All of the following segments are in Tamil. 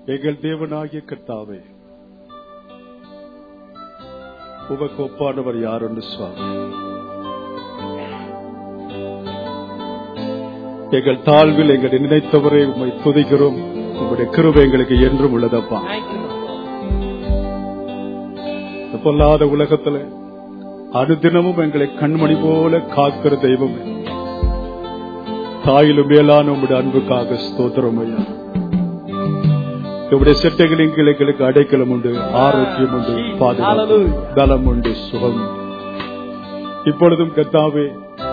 எங்கள் தேவனாகிய கர்த்தாவே உமக்கு ஒப்பானவர் யார் என்று சுவாமி எங்கள் தாழ்வில் எங்களை நினைத்தவரை உம்மை துதிக்கிறோம் உங்களுடைய கிருபை எங்களுக்கு என்றும் உள்ளதப்பா Thank you, Lord. இந்த பொல்லாத உலகத்துல அனுதினமும் எங்களை கண்மணி போல காக்கிற தெய்வமே தாயிலும் மேலான உங்களுடைய அன்புக்காக ஸ்தோத்திரம் ஐயா உங்களுடைய செட்டைகளின் கீழ் எங்களுக்கு அடைக்கலம் உண்டு ஆரோக்கியம் உண்டு பாதுகாப்பு Hallelujah. பலம் உண்டு சுகம் இப்பொழுதும் கத்தாவே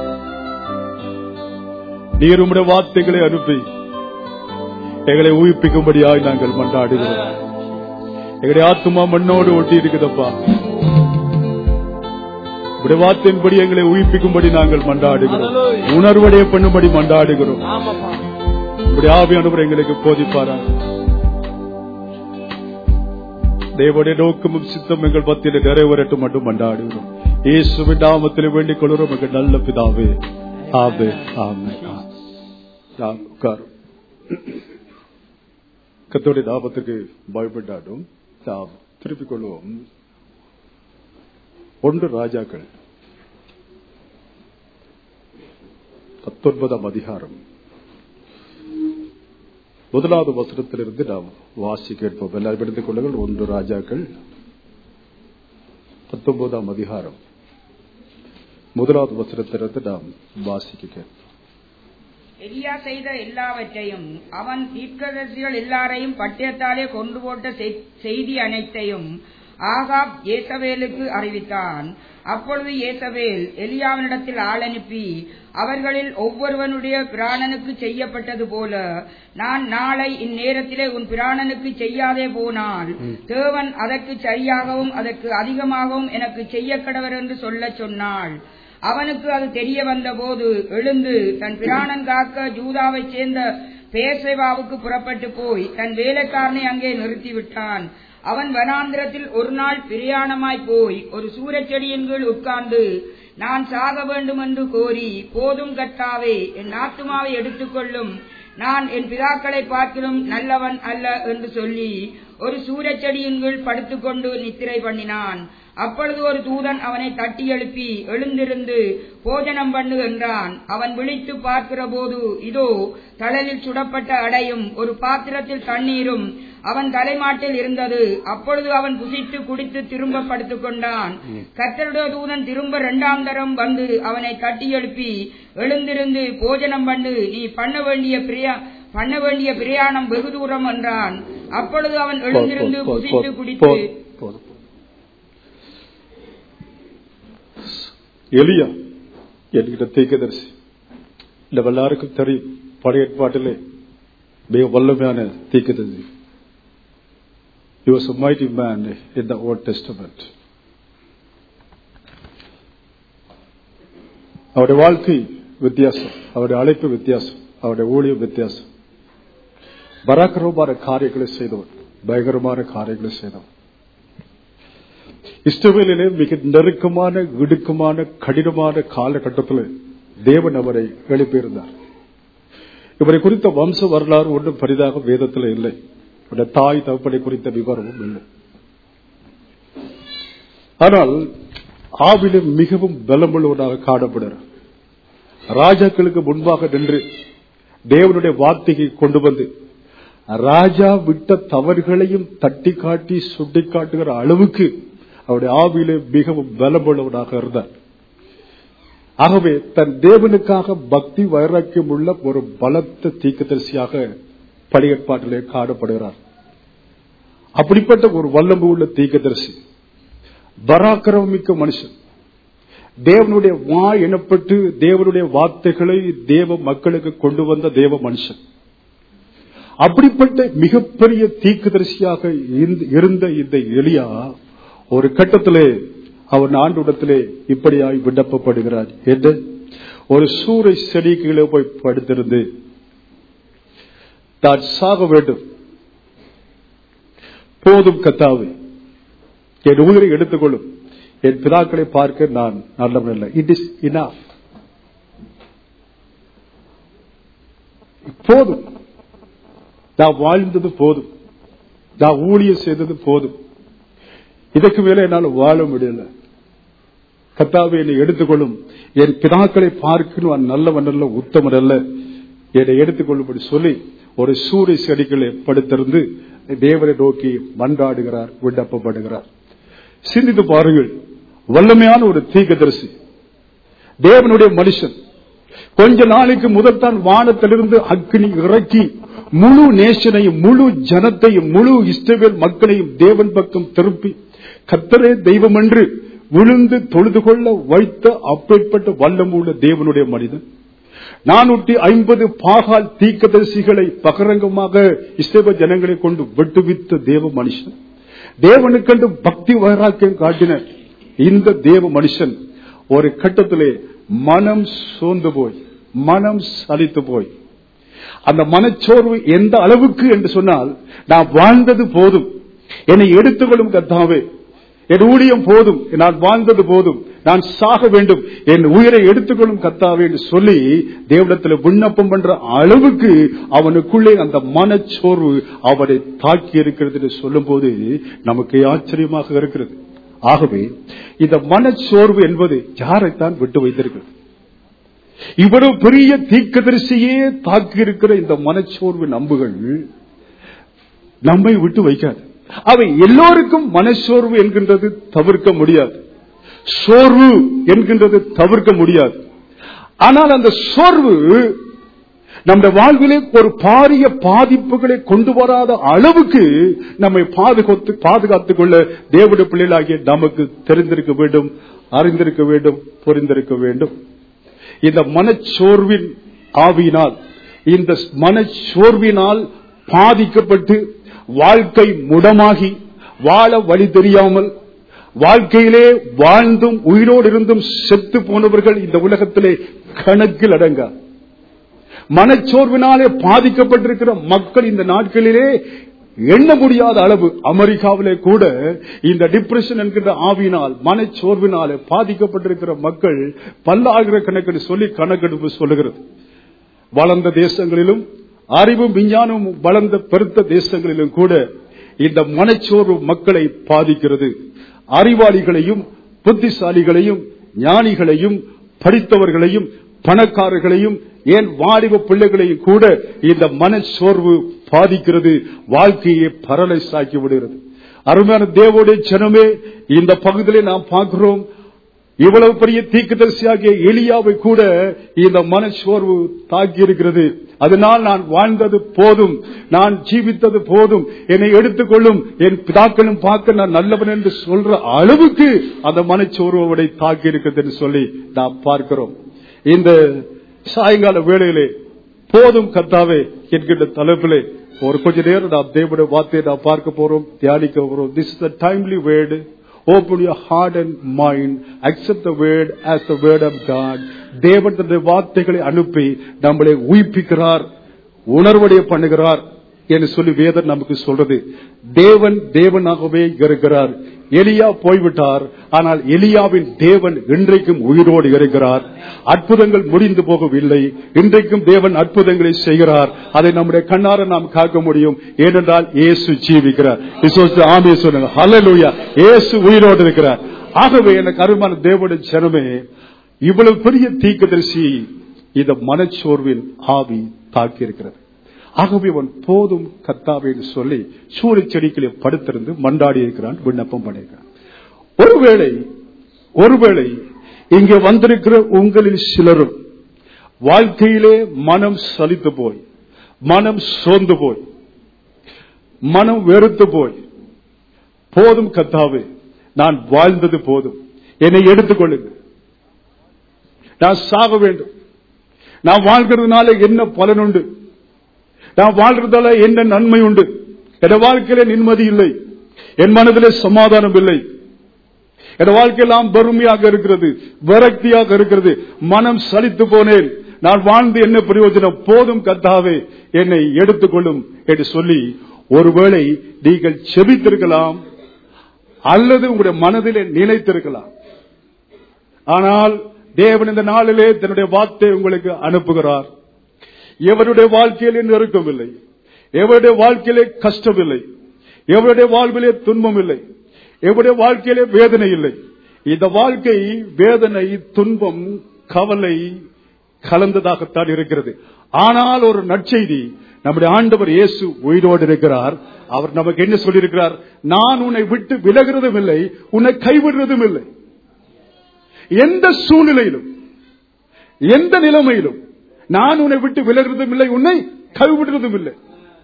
நீர் உம்முடைய வார்த்தைகளை அனுப்பி எங்களை உயிர்ப்பிக்கும்படியாய் நாங்கள் மன்றாடுகிறோம் எங்களுடைய ஆத்துமா மண்ணோடு ஒட்டி இருக்குதப்பா உடைய வார்த்தையின்படி எங்களை உயிர்ப்பிக்கும்படி நாங்கள் மன்றாடுகிறோம் Hallelujah. உணர்வடைய பண்ணும்படி மன்றாடுகிறோம் ஆமாப்பா. உடைய ஆவியானவர் எங்களுக்கு போதிப்பாரா தேவனுடைய நோக்கமும் சித்தம் எங்கள் மத்தியில் நிறைவேறட்டும் மட்டும் மன்றாடுகிறோம் இயேசுவின் நாமத்தில் வேண்டிக் கொள்கிறோம் எங்கள் நல்ல பிதாவே ஆவே ஆமே நாம் உட்காரும் கத்தோடைய நாமத்துக்கு பயப்பட்டாடும் நாம் திருப்பிக் கொள்வோம் ஒன்று ராஜாக்கள் பத்தொன்பதாம் அதிகாரம் முதலாவது வசனத்திலிருந்து நாம் வாசி கேட்போம் எல்லாரும் எடுத்துக் கொள்ளுங்கள் ஒன்று ராஜாக்கள் பத்தொன்பதாம் அதிகாரம் முதலாவது வசனத்திலிருந்து நாம் வாசிக்க கேட்போம் எலியா செய்த எல்லாவற்றையும் அவன் தீர்க்கதரிசிகள் எல்லாரையும் பட்டயத்தாலே கொண்டு போட்ட செய்- செய்தி அனைத்தையும் ஆகாப் ஏசவேலுக்கு அறிவித்தான் அப்பொழுது ஏசவேல் எலியாவினிடத்தில் ஆள் அனுப்பி அவர்களில் ஒவ்வொருவனுடைய பிராணனுக்கு செய்யப்பட்டது போல நான் நாளை இந்நேரத்திலே உன் பிராணனுக்கு செய்யாதே போனால் தேவன் அதற்கு சரியாகவும் அதற்கு அதிகமாகவும் எனக்கு செய்ய கடவர் என்று சொல்லச் சொன்னாள் அவனுக்கு அது தெரிய வந்தபோது எழுந்து தன் பிராணன் காக்க ஜூதாவைச் சேர்ந்த பேசேவாவுக்கு புறப்பட்டு போய் தன் வேலைக்காரனை அங்கே நிறுத்திவிட்டான் அவன் வனாந்திரத்தில் ஒரு நாள் பிரயாணமாய் போய் ஒரு சூரச்செடியின் கீழ் உட்கார்ந்து நான் சாக வேண்டும் என்று கோரி போதும் கர்த்தாவே என் ஆத்துமாவை எடுத்துக்கொள்ளும் நான் என் பிதாக்களை பார்க்கிலும் நல்லவன் அல்ல என்று சொல்லி ஒரு சூரச்செடியின் கீழ் படுத்துக்கொண்டு நித்திரை பண்ணினான் அப்பொழுது ஒரு தூதன் அவனை தட்டி எழுப்பி எழுந்திருந்து போஜனம் பண்ணு என்றான் அவன் விழித்து பார்க்கிற போது இதோ தழலில் சுடப்பட்ட அடையும் ஒரு பாத்திரத்தில் தண்ணீரும் அவன் தலைமாட்டில் இருந்தது அப்பொழுது அவன் புசித்து குடித்து திரும்ப படுத்துக் கொண்டான் கர்த்தருடைய தூதன் திரும்ப இரண்டாம் தரம் வந்து அவனை தட்டி எழுப்பி எழுந்திருந்து போஜனம் பண்ணு நீ பண்ண வேண்டிய பிரியா பண்ண வேண்டிய பிரயாணம் வெகு தூரம் என்றான் அப்பொழுது அவன் எழுந்திருந்து போதும், புசித்து போதும், குடித்து போதும், போதும். எலியா என்கிற தீக்கதரிசி இல்ல எல்லாருக்கும் தெரியும் பழைய ஏற்பாட்டிலே மிக வல்லமையான தீக்கதரிசி He was a mighty man in the Old Testament. அவருடைய வாழ்க்கை வித்தியாசம் அவருடைய அழைப்பு வித்தியாசம் அவருடைய ஊழியம் வித்தியாசம் பராக்கிரமமான காரியங்களை செய்தவர் பயங்கரமான காரியங்களை செய்தவர் இஸ்ரவேலிலே மிக நெருக்கமான இடுக்கமான கடினமான காலகட்டத்தில் தேவன் அவரை எழுப்பியிருந்தார் இவரை குறித்த வம்ச வரலாறு ஒன்றும் பெரிதாக வேதத்தில் இல்லை இவருடைய தாய் தகப்பனை குறித்த விவரமும் இல்லை ஆனால் ஆவிலே மிகவும் பலமுள்ளவனாக காணப்படுகிறார் ராஜாக்களுக்கு முன்பாக நின்று தேவனுடைய வார்த்தையை கொண்டு வந்து ராஜா விட்ட தவறுகளையும் தட்டி காட்டி சுட்டி காட்டுகிற அளவுக்கு அவருடைய ஆவியிலே மிகவும் பலமுள்ளவனாக இருந்தார் ஆகவே தன் தேவனுக்காக பக்தி வைராக்கியம் உள்ள ஒரு பலத்த தீக்கதரிசியாக பழையற்பாட்டிலே காணப்படுகிறார் அப்படிப்பட்ட ஒரு வல்லம்பு உள்ள தீக்கதரிசி பராக்கிரமிக்க மனுஷன் தேவனுடைய வா எனப்பட்டு தேவனுடைய வார்த்தைகளை தேவ மக்களுக்கு கொண்டு வந்த தேவ மனுஷன் அப்படிப்பட்ட மிகப்பெரிய தீக்குதரிசியாக இருந்த- இருந்த இந்த எலியா ஒரு கட்டத்திலே அவன் ஆண்டுடத்திலே இப்படியாய் விண்ணப்பப்படுகிறார் என்று ஒரு சூறை செடி கீழே போய் படுத்திருந்து தான் சாக வேண்டும் போதும் கத்தாவே என் உயிரை எடுத்துக்கொள்ளும் என் பிதாக்களை பார்க்க நான் நல்லவன் இல்லை இட் இஸ் இனாஃப் போதும் நான் வாழ்ந்தது போதும் நான் ஊழியம் செய்தது போதும் இதற்கு மேல என்னால் வாழ முடியல கத்தாவை என்னை எடுத்துக்கொள்ளும் என் பிதாக்களை பார்க்கணும் நான் நல்லவன் அல்ல உத்தமன் அல்ல என்னை எடுத்துக்கொள்ளும்படி சொல்லி ஒரு சூரிய செடிகளை படுத்திருந்து தேவனை நோக்கி மன்றாடுகிறார் விண்ணப்பப்படுகிறார் சிந்தித்து பாருங்கள் வல்லமையான ஒரு தீர்க்கதரிசி தேவனுடைய மனுஷன் கொஞ்ச நாளைக்கு முதல் தான் வானத்திலிருந்து அக்னி இறக்கி முழு நேஷனையும் முழு ஜனத்தையும் முழு இஸ்ரவேல் மக்களையும் தேவன் பக்கம் திருப்பி கத்தரே தெய்வம் என்று விழுந்து தொழுது கொள்ள வைத்த அப்பேற்பட்ட வல்லமுள்ள தேவனுடைய மனிதன் நானூற்றி ஐம்பது பாகால் தீக்கதரிசிகளை பகிரங்கமாக இஸ்ரேல் ஜனங்களை கொண்டு வெட்டுவித்த தேவ மனுஷன் தேவனுக்கென்று பக்தி வைராக்கியம் காட்டின இந்த தேவ மனுஷன் ஒரு கட்டத்திலே மனம் சோர்ந்து போய் மனம் சலித்து போய் அந்த மனச்சோர்வு எந்த அளவுக்கு என்று சொன்னால் நான் வாழ்ந்தது போதும் என்னை எடுத்துக்கொள்ளும் கத்தாவே என் ஊழியம் போதும் நான் வாழ்ந்தது போதும் நான் சாக வேண்டும் என் உயிரை எடுத்துக்கொள்ளும் கத்தாவே என்று சொல்லி தேவனத்தில் விண்ணப்பம் பண்ற அளவுக்கு அவனுக்குள்ளே அந்த மனச்சோர்வு அவனை தாக்கி இருக்கிறது என்று சொல்லும் போது நமக்கு ஆச்சரியமாக இருக்கிறது ஆகவே இந்த மனச்சோர்வு என்பது யாரைத்தான் விட்டு வைத்திருக்கிறது இவ்வளவு பெரிய தீக்கதரிசியே தாக்கி இருக்கிற இந்த மனச்சோர்வு நம்புகள் நம்மை விட்டு வைக்காது அவை எல்லோருக்கும் மனச்சோர்வு என்கின்றது தவிர்க்க முடியாது சோர்வு என்கின்றது தவிர்க்க முடியாது ஆனால் அந்த சோர்வு நம்முடைய வாழ்விலே ஒரு பாரிய பாதிப்புகளை கொண்டு வராத அளவுக்கு நம்மை பாதுகாத்து பாதுகாத்துக் கொள்ள தேவடைய பிள்ளைகளாகிய நமக்கு தெரிந்திருக்க வேண்டும் அறிந்திருக்க வேண்டும் புரிந்திருக்க வேண்டும் இந்த மனச்சோர்வின் ஆவியினால் இந்த மனச்சோர்வினால் பாதிக்கப்பட்டு வாழ்க்கை முடமாகி வாழ வழி தெரியாமல் வாழ்க்கையிலே வாழ்ந்தும் உயிரோடு இருந்தும் செத்து போனவர்கள் இந்த உலகத்திலே கணக்கில் அடங்க மனச்சோர்வினாலே பாதிக்கப்பட்டிருக்கிற மக்கள் இந்த நாட்களிலே எண்ண முடியாத அளவு அமெரிக்காவிலே கூட இந்த டிப்ரெஷன் என்கின்ற ஆவியினால் மனச்சோர்வினாலே பாதிக்கப்பட்டிருக்கிற மக்கள் பல்லாயிரக்கணக்கில் சொல்லி கணக்கெடுப்பு சொல்லுகிறது வளர்ந்த தேசங்களிலும் அறிவும் விஞ்ஞானமும் வளர்ந்த பெருத்த தேசங்களிலும் கூட இந்த மனச்சோர்வு மக்களை பாதிக்கிறது அறிவாளிகளையும் புத்திசாலிகளையும் ஞானிகளையும் படித்தவர்களையும் பணக்காரர்களையும் ஏன் வாலிப பிள்ளைகளையும் கூட இந்த மனச்சோர்வு பாதிக்கிறது வாழ்க்கையை பரலைஸ் ஆக்கி விடுகிறது அருமையான தேவோடைய ஜனமே இந்த பகுதியிலே நாம் பார்க்கிறோம் இவ்வளவு பெரிய தீக்குதரிசியாகிய எலியாவை கூட இந்த மனச்சோர்வு தாக்கி இருக்கிறது அதனால் நான் வாழ்ந்தது போதும் நான் ஜீவித்தது போதும் என்னை எடுத்துக்கொள்ளும் என் பிதாக்களும் பார்க்க நான் நல்லவன் என்று சொல்ற அளவுக்கு அந்த மனச்சோர்வு அவனை தாக்கி இருக்கிறது என்று சொல்லி நாம் பார்க்கிறோம் இந்த சாயங்கால வேளையிலே போதும் கத்தாவே என்கின்ற தலைப்பிலே ஒரு கொஞ்ச நேரம் நாம் தேவனுடைய வார்த்தையை நாம் பார்க்க போறோம் தியானிக்க போறோம் this is the timely word open your heart and mind accept the word as the word of god தேவன் தன்னுடைய வார்த்தைகளை அனுப்பி நம்மளை உயிர்ப்பிக்கிறார் உணர்வடைய பண்ணுகிறார் என்று சொல்லி வேதன் நமக்கு சொல்றது தேவன் தேவனாகவே இருக்கிறார் எலியா போய்விட்டார் ஆனால் எலியாவின் தேவன் இன்றைக்கும் உயிரோடு இருக்கிறார் அற்புதங்கள் முடிந்து போகவில்லை இன்றைக்கும் தேவன் அற்புதங்களை செய்கிறார் அதை நம்முடைய கண்ணார நாம் காக்க முடியும் ஏனென்றால் இயேசு ஜீவிக்கிறார் விசுவாசத்தை ஆமே சொல்லுங்க ஹalleluya இயேசு உயிரோடு இருக்கிறார் ஆகவே எனக்கு அருமான தேவனுடைய ஜனமே இவ்வளவு பெரிய தீர்க்கதரிசி இந்த மனச்சோர்வின் ஆவி தாக்கி இருக்கிறது ஆகவே அவன் போதும் கத்தாவே என்று சொல்லி சூரிய செடிகளை படுத்திருந்து மண்டாடி இருக்கிறான் விண்ணப்பம் பண்ணியிருக்கிறான் ஒருவேளை ஒருவேளை இங்கே வந்திருக்கிற உங்களில் சிலரும் வாழ்க்கையிலே மனம் சலித்து போய் மனம் சோர்ந்து போய் மனம் வெறுத்து போய் போதும் கத்தாவே நான் வாழ்ந்தது போதும் என்னை எடுத்துக்கொள்ளுங்க நான் சாக வேண்டும் நான் வாழ்கிறதுனால என்ன பலன் உண்டு நான் வாழ்றதால என்ன நன்மை உண்டு என் வாழ்க்கையில நிம்மதி இல்லை என் மனதிலே சமாதானம் இல்லை என் வாழ்க்கையெல்லாம் வறுமையாக இருக்கிறது விரக்தியாக இருக்கிறது மனம் சலித்து போனேன் நான் வாழ்ந்து என்ன பிரயோஜனம் போதும் கத்தாவே என்னை எடுத்துக்கொள்ளும் என்று சொல்லி ஒருவேளை நீங்கள் செபித்திருக்கலாம் அல்லது உங்களுடைய மனதிலே நினைத்திருக்கலாம் ஆனால் தேவன் இந்த நாளிலே தன்னுடைய வார்த்தை உங்களுக்கு அனுப்புகிறார் எவருடைய வாழ்க்கையிலே நெருக்கமில்லை எவருடைய வாழ்க்கையிலே கஷ்டமில்லை எவருடைய வாழ்விலே துன்பம் இல்லை எவருடைய வாழ்க்கையிலே வேதனை இல்லை இந்த வாழ்க்கை வேதனை துன்பம் கவலை கலந்ததாகத்தான் இருக்கிறது ஆனால் ஒரு நற்செய்தி நம்முடைய ஆண்டவர் இயேசு உயிரோடு இருக்கிறார் அவர் நமக்கு என்ன சொல்லியிருக்கிறார் நான் உன்னை விட்டு விலகிறதும் இல்லை உன்னை கைவிடுறதும் இல்லை எந்த சூழ்நிலையிலும் எந்த நிலைமையிலும் நான் உன்னை விட்டு விலகிறதும் இல்லை உன்னை கைவிடுறதும் இல்லை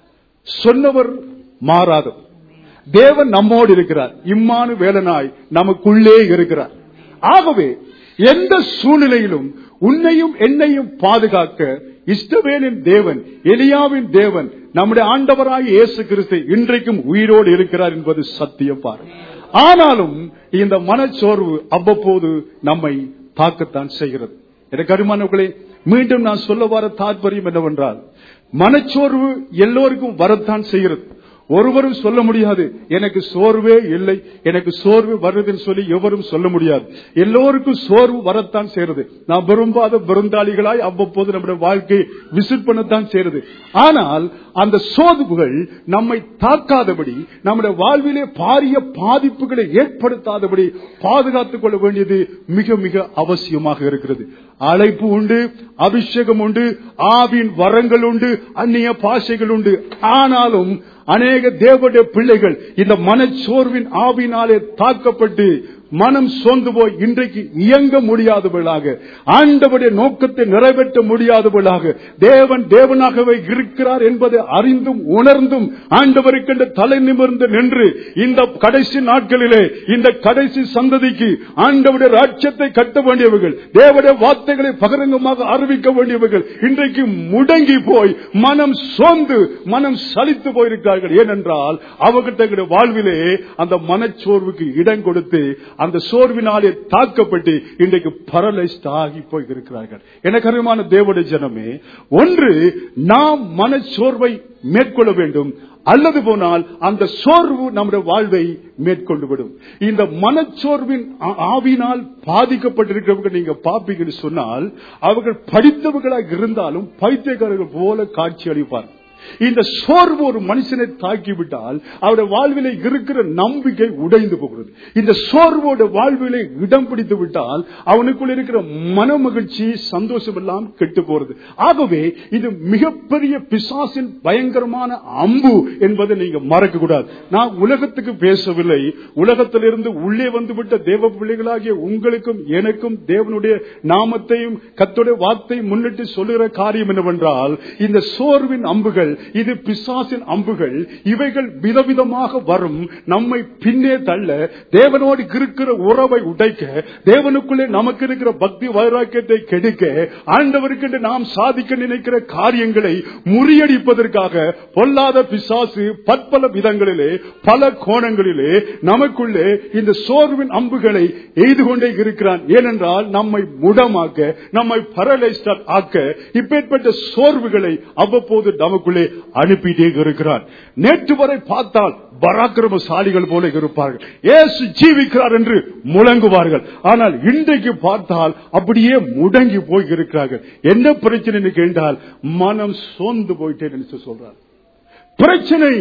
சொன்னவர் மாறாதவர் தேவன் நம்மோடு இருக்கிறார் இம்மானு வேலனாய் நமக்குள்ளே இருக்கிறார் ஆகவே எந்த சூழ்நிலையிலும் உன்னையும் என்னையும் பாதுகாக்க இஷ்டவேலின் தேவன் எலியாவின் தேவன் நம்முடைய ஆண்டவராய் இயேசு கிறிஸ்து இன்றைக்கும் உயிரோடு இருக்கிறார் என்பது சத்தியம் பாரு ஆனாலும் இந்த மனச்சோர்வு அவ்வப்போது நம்மை தாக்கத்தான் செய்கிறது எனக்கு அருமானவர்களே மீண்டும் நான் சொல்ல வர தாற்பயம் என்னவென்றால் மனச்சோர்வு எல்லோருக்கும் வரத்தான் செய்கிறது ஒருவரும் சொல்ல முடியாது எனக்கு சோர்வே இல்லை எனக்கு சோர்வு வருதுன்னு சொல்லி எவரும் சொல்ல முடியாது எல்லோருக்கும் சோர்வு வரத்தான் செய்யறது நாம் விரும்பாத விருந்தாளிகளாய் அவ்வப்போது நம்முடைய வாழ்க்கையை விசிட் பண்ணத்தான் செய்யறது ஆனால் அந்த சோர்வுகள் நம்மை தாக்காதபடி நம்முடைய வாழ்விலே பாரிய பாதிப்புகளை ஏற்படுத்தாதபடி பாதுகாத்துக் கொள்ள வேண்டியது மிக மிக அவசியமாக இருக்கிறது அழைப்பு உண்டு அபிஷேகம் உண்டு ஆவின் வரங்கள் உண்டு அந்நிய பாஷைகள் உண்டு ஆனாலும் அநேக தேவடைய பிள்ளைகள் இந்த மனச்சோர்வின் ஆவினாலே தாக்கப்பட்டு மனம் சோர்ந்து போய் இன்றைக்கு இயங்க முடியாதவர்களாக ஆண்டவருடைய நோக்கத்தை நிறைவேற்ற முடியாதவர்களாக தேவன் தேவனாகவே இருக்கிறார் என்பதை அறிந்தும் உணர்ந்தும் ஆண்டவருக்கென்று தலை நிமிர்ந்து நின்று இந்த கடைசி நாட்களிலே இந்த கடைசி சந்ததிக்கு ஆண்டவருடைய ராஜ்யத்தை கட்ட வேண்டியவர்கள் தேவடைய வார்த்தைகளை பகிரங்கமாக அறிவிக்க வேண்டியவர்கள் இன்றைக்கு முடங்கி போய் மனம் சோர்ந்து மனம் சலித்து போயிருக்கிறார்கள் ஏனென்றால் அவர்கள் தங்களுடைய வாழ்விலே அந்த மனச்சோர்வுக்கு இடம் கொடுத்து அந்த சோர்வினாலே தாக்கப்பட்டு இன்றைக்கு பரலைஸ்ட் ஆகி போய் இருக்கிறார்கள் எனக்கு அருமான தேவடைய ஜனமே ஒன்று நாம் மனச்சோர்வை மேற்கொள்ள வேண்டும் அல்லது போனால் அந்த சோர்வு நம்முடைய வாழ்வை மேற்கொண்டு விடும் இந்த மனச்சோர்வின் ஆ- ஆவினால் பாதிக்கப்பட்டிருக்கிறவங்க நீங்க பாப்பீங்கன்னு சொன்னால் அவர்கள் படித்தவர்களாக இருந்தாலும் பைத்தியக்காரர்கள் போல காட்சி அளிப்பார் இந்த சோர்வு ஒரு மனுஷனை தாக்கிவிட்டால் அவருடைய வாழ்விலே இருக்கிற நம்பிக்கை உடைந்து போகிறது இந்த சோர்வோட வாழ்விலே இடம் பிடித்து விட்டால் அவனுக்குள்ள இருக்கிற மன மகிழ்ச்சி சந்தோஷம் எல்லாம் கெட்டு போறது ஆகவே இது மிகப்பெரிய பிசாசின் பயங்கரமான அம்பு என்பதை நீங்க மறக்க கூடாது நான் உலகத்துக்கு பேசவில்லை உலகத்திலிருந்து உள்ளே வந்துவிட்ட தேவ பிள்ளைகளாகிய உங்களுக்கும் எனக்கும் தேவனுடைய நாமத்தையும் கத்துடைய வார்த்தை முன்னிட்டு சொல்லுகிற காரியம் என்னவென்றால் இந்த சோர்வின் அம்புகள் இது பிசாசின் அம்புகள் இவைகள் விதவிதமாக வரும் நம்மை பின்னே தள்ள தேவனோடு இருக்கிற உறவை உடைக்க தேவனுக்குள்ளே நமக்கு இருக்கிற பக்தி வைராக்கியத்தை கெடுக்க ஆண்டவருக்கு நாம் சாதிக்க நினைக்கிற காரியங்களை முறியடிப்பதற்காக பொல்லாத பிசாசு பற்பல விதங்களிலே பல கோணங்களிலே நமக்குள்ளே இந்த சோர்வின் அம்புகளை எய்து கொண்டே இருக்கிறான் ஏனென்றால் நம்மை முடமாக்க நம்மை பரலைஸ்ட் ஆக்க இப்பேற்பட்ட சோர்வுகளை அவ்வப்போது நமக்குள்ளே அனுப்பிட்டே இருக்கிறார் நேற்று வரை பார்த்தால் பராக்கிரமசாலிகள் போல இருப்பார்கள் ஏசு ஜீவிக்கிறார் என்று முழங்குவார்கள் ஆனால் இன்றைக்கு பார்த்தால் அப்படியே முடங்கி போய் இருக்கிறார்கள் என்ன பிரச்சனை கேட்டால் மனம் சோர்ந்து போயிட்டேன் என்று சொல்றார் பிரச்சனை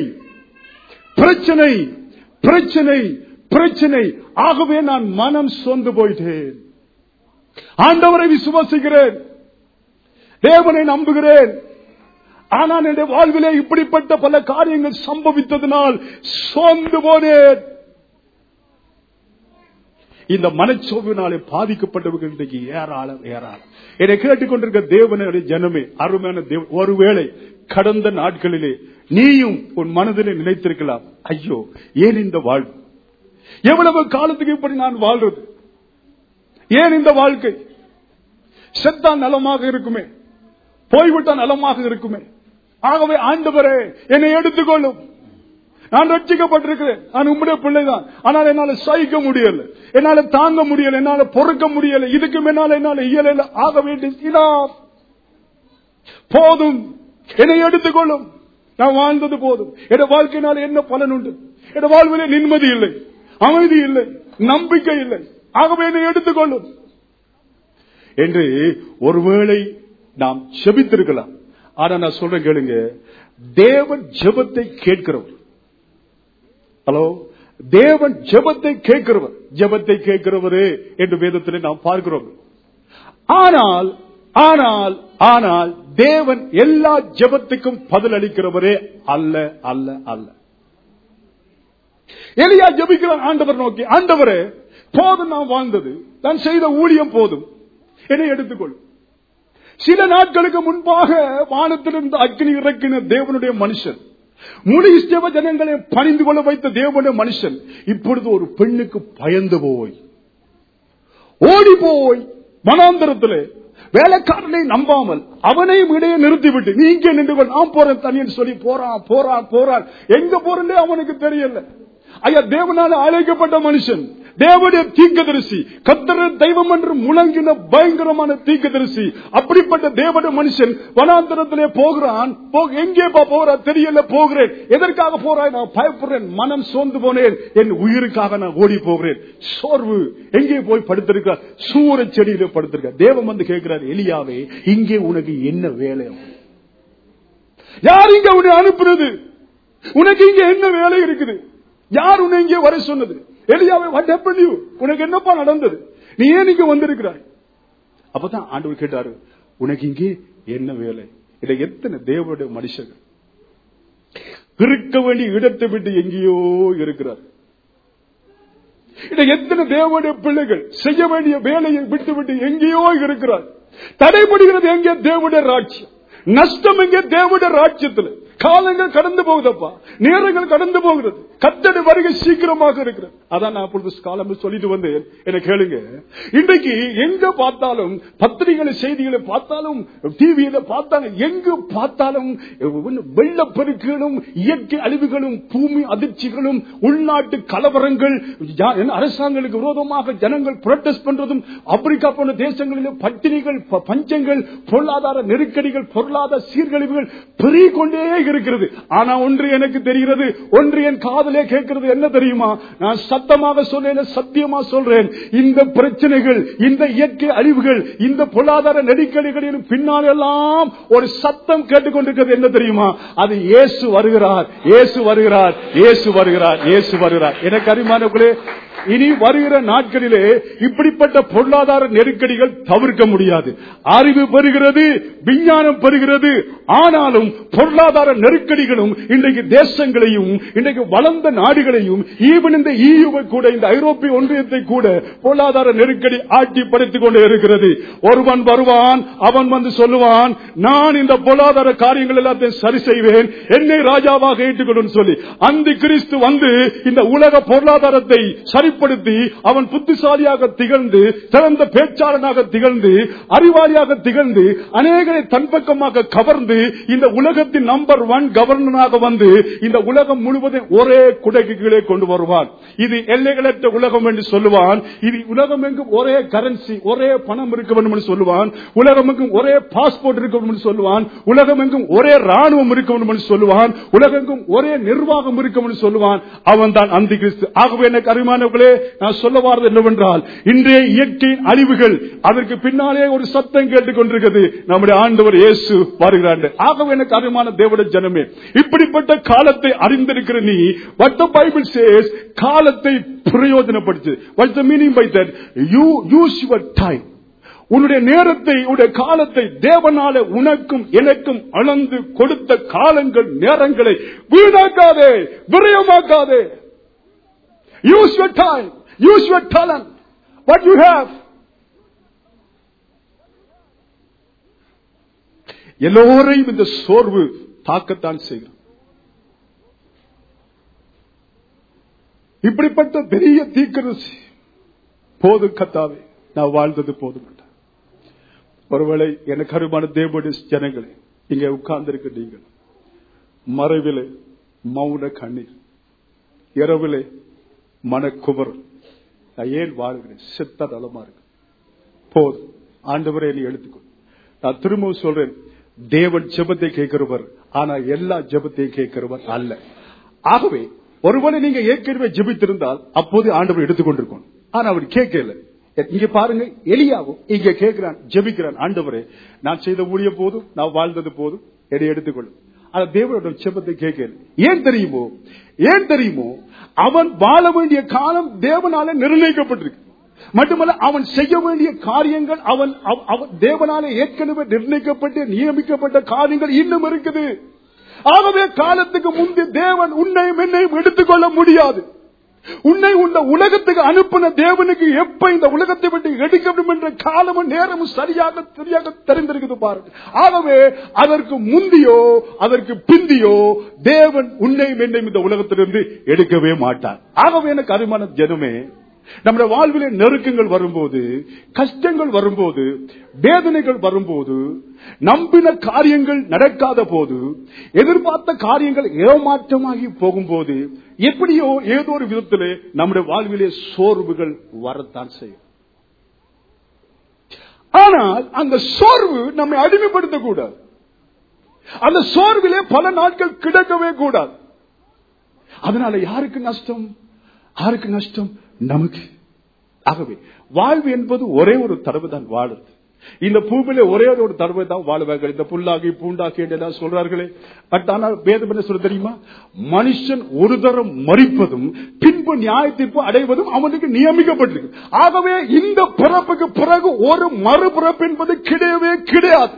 பிரச்சனை பிரச்சனை பிரச்சனை ஆகவே நான் மனம் சோர்ந்து போயிட்டேன் ஆண்டவரை விசுவாசிக்கிறேன் தேவனை நம்புகிறேன் ஆனால் என்னுடைய வாழ்விலே இப்படிப்பட்ட பல காரியங்கள் சம்பவித்ததனால் சோர்ந்து போனேன் இந்த மனச்சோர்வினாலே பாதிக்கப்பட்டவர்கள் இன்றைக்கு ஏராளம் ஏராளம் என்னை கேட்டுக்கொண்டிருக்க தேவனுடைய ஜனமே அருமையான தேவ ஒருவேளை கடந்த நாட்களிலே நீயும் உன் மனதிலே நினைத்திருக்கலாம் ஐயோ ஏன் இந்த வாழ்வு எவ்வளவு காலத்துக்கு இப்படி நான் வாழ்றது ஏன் இந்த வாழ்க்கை செத்தா நலமாக இருக்குமே போய்விட்டா நலமாக இருக்குமே ஆகவே ஆண்டவரே என்னை எடுத்துக்கொள்ளும் நான் ரட்சிக்கப்பட்டிருக்கிறேன் நான் உம்முடைய பிள்ளைதான் ஆனால் என்னால சகிக்க முடியல என்னால தாங்க முடியல என்னால பொறுக்க முடியல இதுக்கு என்னால என்னால இயல ஆகவே it is enough. போதும் என்னை எடுத்துக்கொள்ளும் நான் வாழ்ந்தது போதும் என் வாழ்க்கையினால என்ன பலன் உண்டு என் வாழ்விலே நிம்மதி இல்லை அமைதி இல்லை நம்பிக்கை இல்லை ஆகவே என்னை எடுத்துக்கொள்ளும் என்று ஒருவேளை நாம் செபித்திருக்கலாம் ஆனா நான் சொல்றேன் கேளுங்க தேவன் ஜெபத்தை கேட்கிறவர் ஹலோ தேவன் ஜெபத்தை கேட்கிறவர் ஜெபத்தை கேட்கிறவரே என்று வேதத்திலே நாம் பார்க்கிறோம் ஆனால் ஆனால் ஆனால் தேவன் எல்லா ஜெபத்துக்கும் பதில் அளிக்கிறவரே அல்ல அல்ல அல்ல எலியா ஜெபிக்கிறான் ஆண்டவர் நோக்கி ஆண்டவரே போதும் நான் வாழ்ந்தது நான் செய்த ஊழியம் போதும் என்னை எடுத்துக்கொள் சில நாட்களுக்கு முன்பாக வானத்திலிருந்து அக்னி இறக்கின தேவனுடைய மனுஷன் முழு இஸ்தேவ ஜனங்களை பணிந்து கொள்ள வைத்த தேவனுடைய மனுஷன் இப்பொழுது ஒரு பெண்ணுக்கு பயந்து போய் ஓடி போய் மனாந்தரத்திலே வேலைக்காரனை நம்பாமல் அவனையும் இடையே நிறுத்திவிட்டு நீ இங்கே நின்று கொள் நான் போறேன் தனியன் சொல்லி போறான் போறான் போறான் எங்க போறேன்னே அவனுக்கு தெரியல ஐயா தேவனால அழைக்கப்பட்ட மனுஷன் தேவனுடைய தீர்க்கதரிசி கத்தர தெய்வம் என்று முழங்கின பயங்கரமான தீர்க்கதரிசி அப்படிப்பட்ட தேவனுடைய மனுஷன் வனாந்தரத்திலே போகிறான் போ- எங்கேப்பா போறா தெரியல போகிறேன் எதற்காக போறாய் நான் பயப்படுறேன் மனம் சோர்ந்து போனேன் என் உயிருக்காக நான் ஓடி போகிறேன் சோர்வு எங்கே போய் படுத்திருக்கார் சூர செடியில படுத்திருக்கார் தேவன் வந்து கேட்கிறார் எலியாவே இங்கே உனக்கு என்ன வேலை யார் இங்க உன்னை அனுப்புறது உனக்கு இங்க என்ன வேலை இருக்குது யார் உன்னை இங்கே வர சொன்னது எலியாவே வாட் ஹேப்பன் யூ உனக்கு என்னப்பா நடந்தது நீ ஏன் இங்க வந்திருக்கிறாய் அப்பதான் ஆண்டவர் கேட்டாரு உனக்கு இங்கே என்ன வேலை இதை எத்தனை தேவனுடைய மனுஷர்கள் இருக்க வேண்டிய இடத்தை விட்டு எங்கேயோ இருக்கிறார் இதை எத்தனை தேவனுடைய பிள்ளைகள் செய்ய வேண்டிய வேலையை விட்டு விட்டு எங்கேயோ இருக்கிறார் தடைபடுகிறது எங்கே தேவனுடைய ராட்சியம் நஷ்டம் எங்கே தேவனுடைய ராட்சியத்தில் காலங்கள் கடந்து போகுதப்பா நேரங்கள் கடந்து போகிறது கத்தடி வருகை சீக்கிரமாக இருக்கிறது அதான் நான் அப்பொழுது காலம் சொல்லிட்டு வந்தேன் என கேளுங்க இன்றைக்கு எங்க பார்த்தாலும் பத்திரிகை செய்திகளை பார்த்தாலும் டிவியில பார்த்தாலும் எங்கு பார்த்தாலும் வெள்ளப்பெருக்குகளும் இயற்கை அழிவுகளும் பூமி அதிர்ச்சிகளும் உள்நாட்டு கலவரங்கள் யா- என்ன அரசாங்கங்களுக்கு விரோதமாக ஜனங்கள் புரட்டஸ்ட் பண்றதும் ஆப்பிரிக்கா போன்ற தேசங்களில் பட்டினிகள் ப- பஞ்சங்கள் பொருளாதார நெருக்கடிகள் பொருளாதார சீர்கழிவுகள் பெருகிக் கொண்டே இருக்கிறது ஆனா ஒன்று எனக்கு தெரிகிறது ஒன்று என் காதலே கேட்கிறது என்ன தெரியுமா நான் சத்தமாக சொல்லேன் சத்தியமா சொல்றேன் இந்த பிரச்சனைகள் இந்த இயற்கை அழிவுகள் இந்த பொருளாதார நெருக்கடிகளின் பின்னால் எல்லாம் ஒரு சத்தம் கேட்டுக்கொண்டிருக்கிறது என்ன தெரியுமா அது இயேசு வருகிறார் இயேசு வருகிறார் இயேசு வருகிறார் இயேசு வருகிறார் எனக்கு அறிமானங்களே இனி வருகிற நாட்களிலே இப்படிப்பட்ட பொருளாதார நெருக்கடிகள் தவிர்க்க முடியாது அறிவு பெறுகிறது விஞ்ஞானம் பெறுகிறது ஆனாலும் பொருளாதார நெருக்கடிகளும் இன்றைக்கு தேசங்களையும் இன்றைக்கு வளர்ந்த நாடுகளையும் ஈவன் இந்த ஈயுவை கூட இந்த ஐரோப்பிய ஒன்றியத்தை கூட பொருளாதார நெருக்கடி ஆட்டி படுத்திக் கொண்டே இருக்கிறது ஒருவன் வருவான் அவன் வந்து சொல்லுவான் நான் இந்த பொருளாதார காரியங்கள் எல்லாத்தையும் சரி செய்வேன் என்னை ராஜாவாக ஏற்றுக்கொள்ளும் சொல்லி அந்த கிறிஸ்து வந்து இந்த உலக பொருளாதாரத்தை சரிப்படுத்தி அவன் புத்திசாலியாக திகழ்ந்து சிறந்த பேச்சாளனாக திகழ்ந்து அறிவாளியாக திகழ்ந்து அநேகரை தன் பக்கமாக கவர்ந்து இந்த உலகத்தின் நம்பர் ஒன் கவர்னராக வந்து இந்த உலகம் முழுவதும் ஒரே குடைக்கு கீழே கொண்டு வருவான் இது எல்லைகளற்ற உலகம் என்று சொல்லுவான் இது உலகம் எங்கும் ஒரே கரன்சி ஒரே பணம் இருக்க வேண்டும் என்று சொல்லுவான் உலகம் எங்கும் ஒரே பாஸ்போர்ட் இருக்க வேண்டும் என்று சொல்லுவான் உலகம் எங்கும் ஒரே ராணுவம் இருக்க வேண்டும் என்று சொல்லுவான் உலகெங்கும் ஒரே நிர்வாகம் இருக்கும் என்று சொல்லுவான் அவன் தான் அந்த கிறிஸ்து ஆகவே எனக்கு அருமானவர்களே நான் சொல்ல வாரது என்னவென்றால் இன்றைய இயற்கையின் அழிவுகள் அதற்கு பின்னாலே ஒரு சத்தம் கேட்டுக் கொண்டிருக்கிறது நம்முடைய ஆண்டவர் இயேசு வருகிறார் ஆகவே எனக்கு அருமான தேவட ஜனமே இப்படிப்பட்ட காலத்தை அறிந்திருக்கிற நீ what the bible says காலத்தை பிரயோஜனப்படுத்து what's the meaning by that you use your time உன்னுடைய நேரத்தை உன்னுடைய காலத்தை தேவனால உனக்கும் எனக்கும் அளந்து கொடுத்த காலங்கள் நேரங்களை வீணாக்காதே விரயமாக்காதே use your time use your talent what you have எல்லோரையும் இந்த சோர்வு தாக்கத்தான் செய்யும் இப்படிப்பட்ட பெரிய தீக்கரசி போதும் கத்தாவே நான் வாழ்ந்தது போதும் ஒருவேளை எனக்கு அருமான தேவனுடைய ஜனங்களே இங்கே உட்கார்ந்திருக்க நீங்கள் மறைவிலே மௌன கண்ணீர் இரவிலே மனக்குமரல் நான் ஏன் வாழ்கிறேன் செத்த நலமா இருக்கு போதும் ஆண்டவரே நீ எடுத்துக்கோ நான் திரும்பவும் சொல்றேன் தேவன் ஜெபத்தை கேட்கிறவர் ஆனா எல்லா ஜெபத்தையும் கேட்கிறவர் அல்ல ஆகவே ஒருவேளை நீங்க ஏற்கனவே ஜெபித்திருந்தால் அப்போது ஆண்டவர் எடுத்துக்கொண்டிருக்கணும் ஆனா அவர் கேட்கல இங்க பாருங்க எலியாவும் இங்க கேட்கிறான் ஜெபிக்கிறான் ஆண்டவரே நான் செய்த ஊழிய போதும் நான் வாழ்ந்தது போதும் என்னை எடுத்துக்கொள்ளும் அந்த தேவனோட செபத்தை கேட்கல ஏன் தெரியுமோ ஏன் தெரியுமோ அவன் வாழ வேண்டிய காலம் தேவனால நிர்ணயிக்கப்பட்டிருக்கு மட்டுமல்ல அவன் செய்ய வேண்டிய காரியங்கள் அவன் அவ- அவன் தேவனால ஏற்கனவே நிர்ணயிக்கப்பட்டு நியமிக்கப்பட்ட காரியங்கள் இன்னும் இருக்குது ஆகவே காலத்துக்கு முந்தி தேவன் உன்னையும் என்னையும் எடுத்துக்கொள்ள முடியாது உன்னை உன்னை உலகத்துக்கு அனுப்பின தேவனுக்கு எப்ப இந்த உலகத்தை விட்டு எடுக்க வேண்டும் என்ற காலமும் நேரமும் சரியாக சரியாக தெரிந்திருக்குது பாருங்க ஆகவே அதற்கு முந்தியோ அதற்கு பிந்தியோ தேவன் உன்னையும் என்னையும் இந்த உலகத்திலிருந்து எடுக்கவே மாட்டார் ஆகவே எனக்கு அருமான ஜனமே நம்முடைய வாழ்விலே நெருக்கங்கள் வரும்போது கஷ்டங்கள் வரும்போது வேதனைகள் வரும்போது நம்பின காரியங்கள் நடக்காத போது எதிர்பார்த்த காரியங்கள் ஏமாற்றமாகி போகும்போது எப்படியோ ஏதோ ஒரு விதத்திலே நம்முடைய வாழ்விலே சோர்வுகள் வரத்தான் செய்யும் ஆனால் அந்த சோர்வு நம்மை அடிமைப்படுத்தக்கூடாது அந்த சோர்விலே பல நாட்கள் கிடக்கவே கூடாது அதனால யாருக்கு நஷ்டம் யாருக்கு நஷ்டம் நமக்கு ஆகவே வாழ்வு என்பது ஒரே ஒரு தடவை தான் வாழுது இந்த பூமியில ஒரே ஒரு தடவை தான் வாழ்வார்கள் இந்த புல்லாகி பூண்டாகி என்றெல்லாம் சொல்றார்களே பட் ஆனால் வேதம் என்ன சொல்ல தெரியுமா மனுஷன் ஒரு தரம் மறிப்பதும் பின்பு நியாயத்தீர்ப்பு அடைவதும் அவனுக்கு நியமிக்கப்பட்டிருக்கு ஆகவே இந்த பிறப்புக்கு பிறகு ஒரு மறுபிறப்பு என்பது கிடையவே கிடையாது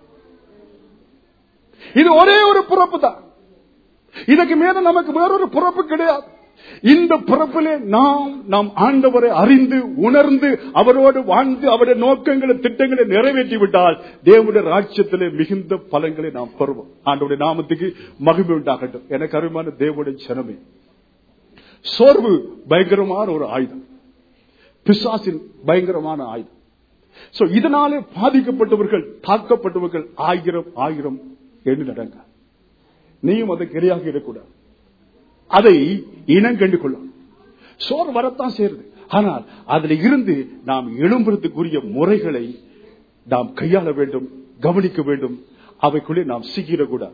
இது ஒரே ஒரு பிறப்பு தான் இதுக்கு மேல நமக்கு வேறொரு பிறப்பு கிடையாது இந்த பிறப்பிலே நாம் நாம் ஆண்டவரை அறிந்து உணர்ந்து அவரோடு வாழ்ந்து அவருடைய நோக்கங்களை திட்டங்களை நிறைவேற்றி விட்டால் தேவனுடைய ராஜ்யத்திலே மிகுந்த பலன்களை நாம் பெறுவோம் ஆண்டவருடைய நாமத்துக்கு மகிமை உண்டாகட்டும் எனக்கு அருமையான தேவனுடைய ஜனமே சோர்வு பயங்கரமான ஒரு ஆயுதம் பிசாசின் பயங்கரமான ஆயுதம் சோ இதனாலே பாதிக்கப்பட்டவர்கள் தாக்கப்பட்டவர்கள் ஆயிரம் ஆயிரம் எண்ணு நடங்க நீயும் அதை கிடையாக இருக்கக்கூடாது அதை இனம் கண்டு கொள்ளும் சோறு வரத்தான் சேருது ஆனால் அதுல இருந்து நாம் எழும்புறதுக்குரிய முறைகளை நாம் கையாள வேண்டும் கவனிக்க வேண்டும் அவைக்குள்ளே நாம் சிக்கிடக்கூடாது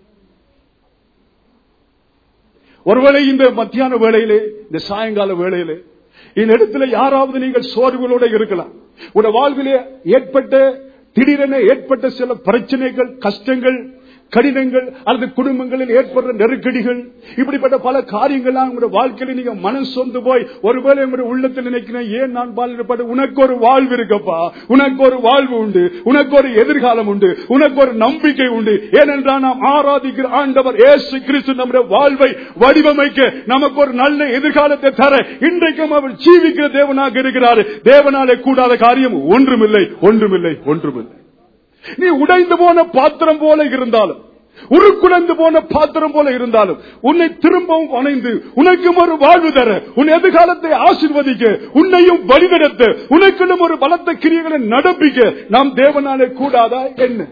ஒருவேளை இந்த மத்தியான வேளையிலே இந்த சாயங்கால வேளையிலே இந்த இடத்துல யாராவது நீங்கள் சோர்வுகளோட இருக்கலாம் உடைய வாழ்விலே ஏற்பட்ட திடீரென ஏற்பட்ட சில பிரச்சனைகள் கஷ்டங்கள் கடினங்கள் அல்லது குடும்பங்களில் ஏற்படுற நெருக்கடிகள் இப்படிப்பட்ட பல காரியங்கள்லாம் உங்களுடைய வாழ்க்கையில நீங்க மனம் சொந்து போய் ஒருவேளை உங்களுடைய உள்ளத்தில் நினைக்கிறேன் ஏன் நான் பாலிடப்பட்ட உனக்கு ஒரு வாழ்வு இருக்கப்பா உனக்கு ஒரு வாழ்வு உண்டு உனக்கு ஒரு எதிர்காலம் உண்டு உனக்கு ஒரு நம்பிக்கை உண்டு ஏனென்றால் நாம் ஆராதிக்கிற ஆண்டவர் ஏசு கிறிஸ்து நம்முடைய வாழ்வை வடிவமைக்க நமக்கு ஒரு நல்ல எதிர்காலத்தை தர இன்றைக்கும் அவர் ஜீவிக்கிற தேவனாக இருக்கிறார் தேவனாலே கூடாத காரியம் ஒன்றுமில்லை ஒன்றுமில்லை ஒன்றுமில்லை நீ உடைந்து போன பாத்திரம் போல இருந்தாலும் உருக்குலைந்து போன பாத்திரம் போல இருந்தாலும் உன்னை திரும்பவும் அணைந்து உனக்கும் ஒரு வாழ்வு தர உன் எதிர்காலத்தை ஆசிர்வதிக்க உன்னையும் வழிநடத்த உனக்குள்ளும் ஒரு பலத்த கிரியைகளை நடப்பிக்க நாம் தேவனாலே கூடாதா என்ன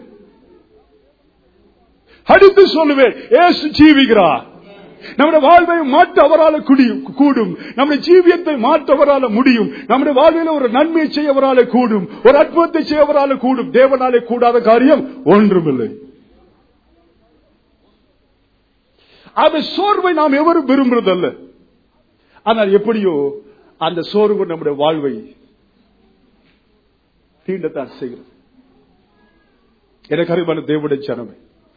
அடித்து சொல்லுவேன் ஏசு ஜீவிக்கிறார் நம்முடைய வாழ்வை மாற்ற அவரால் குடியும் கூடும் நம்முடைய ஜீவியத்தை மாற்ற அவரால் முடியும் நம்முடைய வாழ்வில் ஒரு நன்மையை செய்ய அவரால் கூடும் ஒரு அற்புதத்தை செய்ய அவரால் கூடும் தேவனாலே கூடாத காரியம் ஒன்றுமில்லை அந்த சோர்வை நாம் எவரும் விரும்புறதல்ல ஆனால் எப்படியோ அந்த சோர்வு நம்முடைய வாழ்வை தீண்டத்தான் செய்கிறது எனக்கு அறிவான தேவனுடைய ஜனமே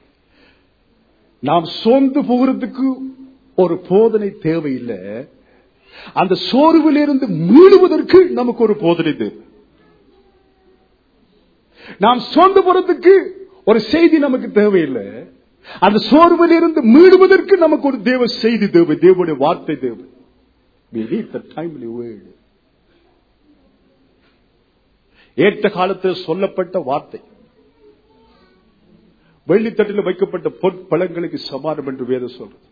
நாம் சோர்ந்து போகிறதுக்கு ஒரு போதனை தேவையில்லை அந்த சோர்விலிருந்து மீளுவதற்கு நமக்கு ஒரு போதனை தேவை நாம் சோர்ந்து போறதுக்கு ஒரு செய்தி நமக்கு தேவையில்லை அந்த சோர்விலிருந்து மீளுவதற்கு நமக்கு ஒரு தேவ செய்தி தேவை தேவனுடைய வார்த்தை தேவை We need the timely word. ஏற்ற காலத்தில் சொல்லப்பட்ட வார்த்தை வெள்ளித்தட்டில் வைக்கப்பட்ட பொற்பழங்களுக்கு சமானம் என்று வேதம் சொல்றது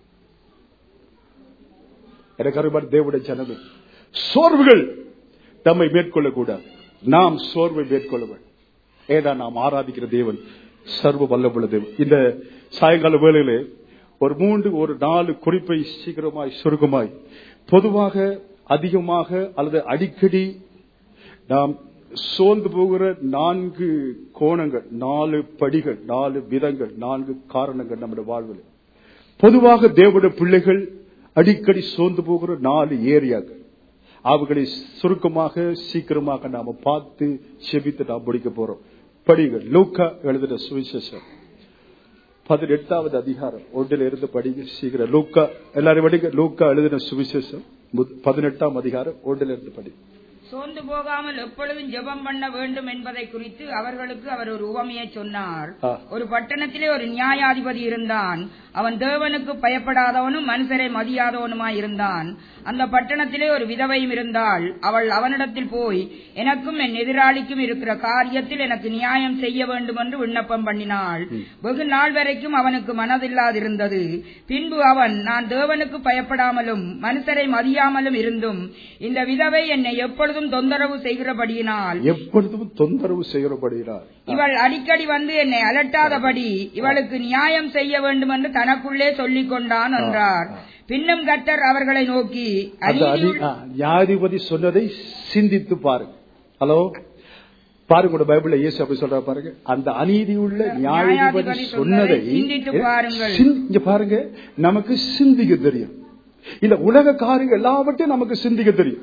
எனக்கு அருமான் தேவனுடைய ஜனமே சோர்வுகள் நம்மை மேற்கொள்ளக்கூடாது நாம் சோர்வை மேற்கொள்ள வேண்டும் ஏதா நாம் ஆராதிக்கிற தேவன் சர்வ வல்லமுள்ள தேவன் இந்த சாயங்கால வேளையிலே ஒரு மூன்று ஒரு நாலு குறிப்பை சீக்கிரமாய் சுருக்கமாய் பொதுவாக அதிகமாக அல்லது அடிக்கடி நாம் சோர்ந்து போகிற நான்கு கோணங்கள் நாலு படிகள் நாலு விதங்கள் நான்கு காரணங்கள் நம்முடைய வாழ்வில் பொதுவாக தேவனுடைய பிள்ளைகள் அடிக்கடி சோர்ந்து போகிற நாலு ஏரியாக்கள் அவைகளை சுருக்கமாக சீக்கிரமாக நாம பார்த்து செபித்து நாம் முடிக்க போறோம் படிகள் லூக்கா எழுதின சுவிசேஷம் பதினெட்டாவது அதிகாரம் ஒன்றில் இருந்து படிங்க சீக்கிரம் லூக்கா எல்லாரும் படிங்க லூக்கா எழுதின சுவிசேஷம் முத்- பதினெட்டாம் அதிகாரம் ஒன்றில் இருந்து படி சோர்ந்து போகாமல் எப்பொழுதும் ஜெபம் பண்ண வேண்டும் என்பதை குறித்து அவர்களுக்கு அவர் ஒரு உவமையை சொன்னார் ஆ. ஒரு பட்டணத்திலே ஒரு நியாயாதிபதி இருந்தான் அவன் தேவனுக்கு பயப்படாதவனும் மனுஷரை மதியாதவனுமாய் இருந்தான் அந்த பட்டணத்திலே ஒரு விதவையும் இருந்தாள் அவள் அவனிடத்தில் போய் எனக்கும் என் எதிராளிக்கும் இருக்கிற காரியத்தில் எனக்கு நியாயம் செய்ய வேண்டும் என்று விண்ணப்பம் பண்ணினாள் வெகு நாள் வரைக்கும் அவனுக்கு மனதில்லாதிருந்தது பின்பு அவன் நான் தேவனுக்கு பயப்படாமலும் மனுஷரை மதியாமலும் இருந்தும் இந்த விதவை என்னை எப்பொழுதும் தொந்தரவு செய்கிறபடியினால் எப்பொழுதும் தொந்தரவு செய்கிறபடுகிறார் இவள் அடிக்கடி வந்து என்னை அலட்டாதபடி இவளுக்கு நியாயம் செய்ய வேண்டும் என்று தனக்குள்ளே சொல்லிக் கொண்டான் என்றார் பின்னும் கர்த்தர் அவர்களை நோக்கி அந்த அதி- அநீதியுள்ள- ஆ, நியாயாதிபதி சொன்னதை சிந்தித்து பாருங்க ஹலோ பாருங்க கூட பைபிள்ல இயேசு அப்படி சொல்ற பாருங்க அந்த அநீதியுள்ள நியாயாதிபதி நியாயாதிபதி சொன்னதை சொன்னதை சிந்தித்து பாருங்கள். சிந்- இங்க பாருங்க நமக்கு சிந்திக்க தெரியும் இந்த உலக காரியங்கள் எல்லாவற்றையும் நமக்கு சிந்திக்க தெரியும்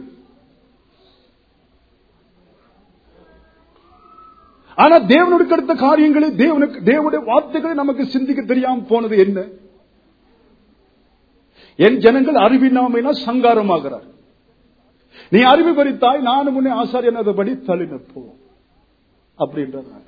ஆனா தேவனுக்கு அடுத்த காரியங்களை தேவனுக்கு தேவனுடைய வார்த்தைகளை நமக்கு சிந்திக்க தெரியாம போனது என்ன என் ஜனங்கள் அறிவினாமையினால் சங்காரமாகிறார் நீ அறிவு பறித்தாய் நானும் உன்னை ஆசாரியனதபடி தள்ளினப்போ அப்படின்றாங்க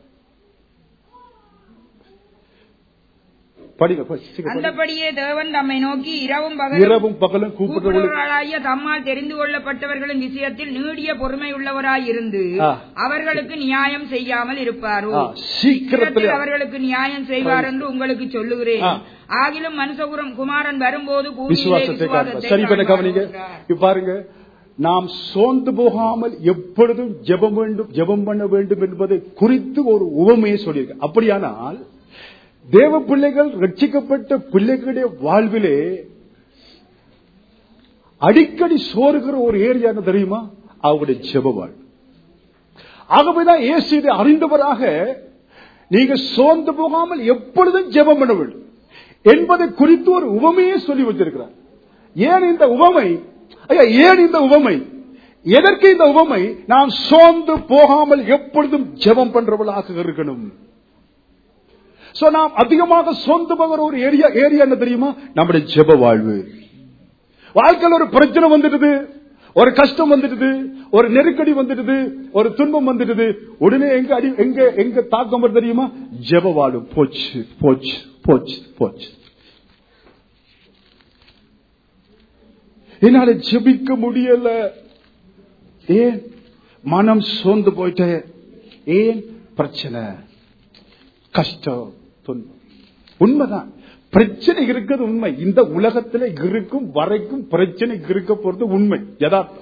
படிங்க படி, சீக்கிரம் படிங்க. அந்தபடியே தேவன் தம்மை நோக்கி இரவும் பகலும் இரவும் பகலும் கூப்பிடுறவர்களுக்கு கூப்பிடுவர்களாகிய தம்மால் தெரிந்து கொள்ளப்பட்டவர்களின் விஷயத்தில் நீடிய பொறுமை உள்ளவராய் இருந்து ஆ. அவர்களுக்கு நியாயம் செய்யாமல் இருப்பாரோ ஆ, சீக்கிரத்தில் சீக்கிரத்தில் அவர்களுக்கு நியாயம் செய்வார் என்று உங்களுக்கு சொல்லுகிறேன் ஆ. ஆகிலும் மனுஷகுரம் குமாரன் வரும்போது பூமியிலே விசுவாசத்தை காட்டுவார். விசுவாசத்தை சரி பண்ண காண்பார் கவனிங்க என்றார். இப்ப பாருங்க நாம் சோர்ந்து போகாமல் எப்பொழுதும் ஜெபம் வேண்டும் ஜெபம் பண்ண வேண்டும் என்பதை குறித்து ஒரு உவமையை சொல்லியிருக்க அப்படியானால் தேவ பிள்ளைகள் ரட்சிக்கப்பட்ட பிள்ளைகளுடைய வாழ்விலே அடிக்கடி சோறுகிற ஒரு ஏரியா என்ன தெரியுமா அவருடைய ஜெப வாழ்வு ஆகவேதான் இயேசு இதை அறிந்தவராக நீங்க சோர்ந்து போகாமல் எப்பொழுதும் ஜெபம் பண்ண வேண்டும் என்பதை குறித்து ஒரு உவமையே சொல்லி வச்சிருக்கிறார் ஏன் இந்த உவமை ஐயா ஏன் இந்த உவமை எதற்கு இந்த உவமை நாம் சோர்ந்து போகாமல் எப்பொழுதும் ஜெபம் பண்றவளாக இருக்கணும் சோ நாம் அதிகமாக சொந்த போகிற ஒரு ஏரியா ஏரியா என்ன தெரியுமா நம்முடைய ஜெப வாழ்வு வாழ்க்கையில் ஒரு பிரச்சனை வந்துடுது ஒரு கஷ்டம் வந்துடுது ஒரு நெருக்கடி வந்துடுது ஒரு துன்பம் வந்துடுது உடனே எங்க அடி எங்க எங்க தாக்கம் வருது தெரியுமா ஜெப வாழ்வு போச்சு போச்சு போச்சு போச்சு என்னால ஜெபிக்க முடியல ஏன் மனம் சோர்ந்து போயிட்டே ஏன் பிரச்சனை கஷ்டம் துன்பம் உண்மைதான் பிரச்சனை இருக்கிறது உண்மை இந்த உலகத்துல இருக்கும் வரைக்கும் பிரச்சனை இருக்க போறது உண்மை யதார்த்தம்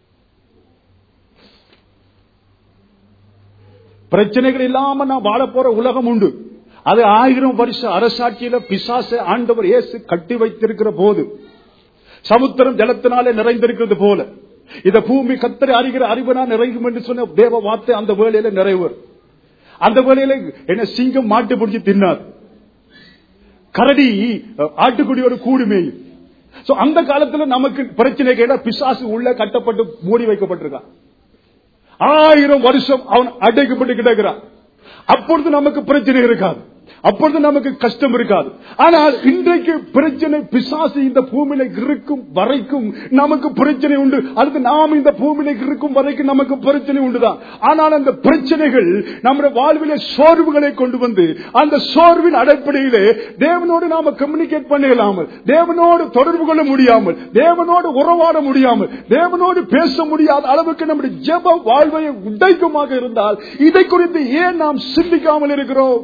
பிரச்சனைகள் இல்லாம நான் வாழ போற உலகம் உண்டு அது ஆயிரம் வருஷ அரசாட்சியில பிசாச ஆண்டவர் இயேசு கட்டி வைத்திருக்கிற போது சமுத்திரம் ஜலத்தினாலே நிறைந்திருக்கிறது போல இந்த பூமி கத்தரை அறிகிற அறிவனா நிறையும் என்று சொன்ன தேவ வார்த்தை அந்த வேலையில நிறைவேறும் அந்த வேலையில என்ன சிங்கம் மாட்டு பிடிச்சி தின்னாது கரடி அஹ், ஆட்டுக்குடியோட கூடு மேயும் So, அந்த காலத்துல நமக்கு பிரச்சனை கேட்டா பிசாசு உள்ள கட்டப்பட்டு மூடி வைக்கப்பட்டிருக்கான் ஆயிரம் வருஷம் அவன் அடைக்கப்பட்டு கிடக்கிறான் அப்பொழுது நமக்கு பிரச்சனை இருக்காது அப்பொழுது நமக்கு கஷ்டம் இருக்காது ஆனால் இன்றைக்கு பிரச்சனை பிசாசு இந்த பூமியில இருக்கும் வரைக்கும் நமக்கு பிரச்சனை உண்டு அல்லது நாம் இந்த பூமியில இருக்கும் வரைக்கும் நமக்கு பிரச்சனை உண்டுதான் ஆனால் அந்த பிரச்சனைகள் நம்முடைய வாழ்விலே சோர்வுகளை கொண்டு வந்து அந்த சோர்வின் அடிப்படையிலே தேவனோடு நாம கம்யூனிகேட் பண்ண இயலாமல் தேவனோடு தொடர்பு கொள்ள முடியாமல் தேவனோடு உறவாட முடியாமல் தேவனோடு பேச முடியாத அளவுக்கு நம்முடைய ஜெப வாழ்வை உடைக்குமாக இருந்தால் இதை குறித்து ஏன் நாம் சிந்திக்காமல் இருக்கிறோம்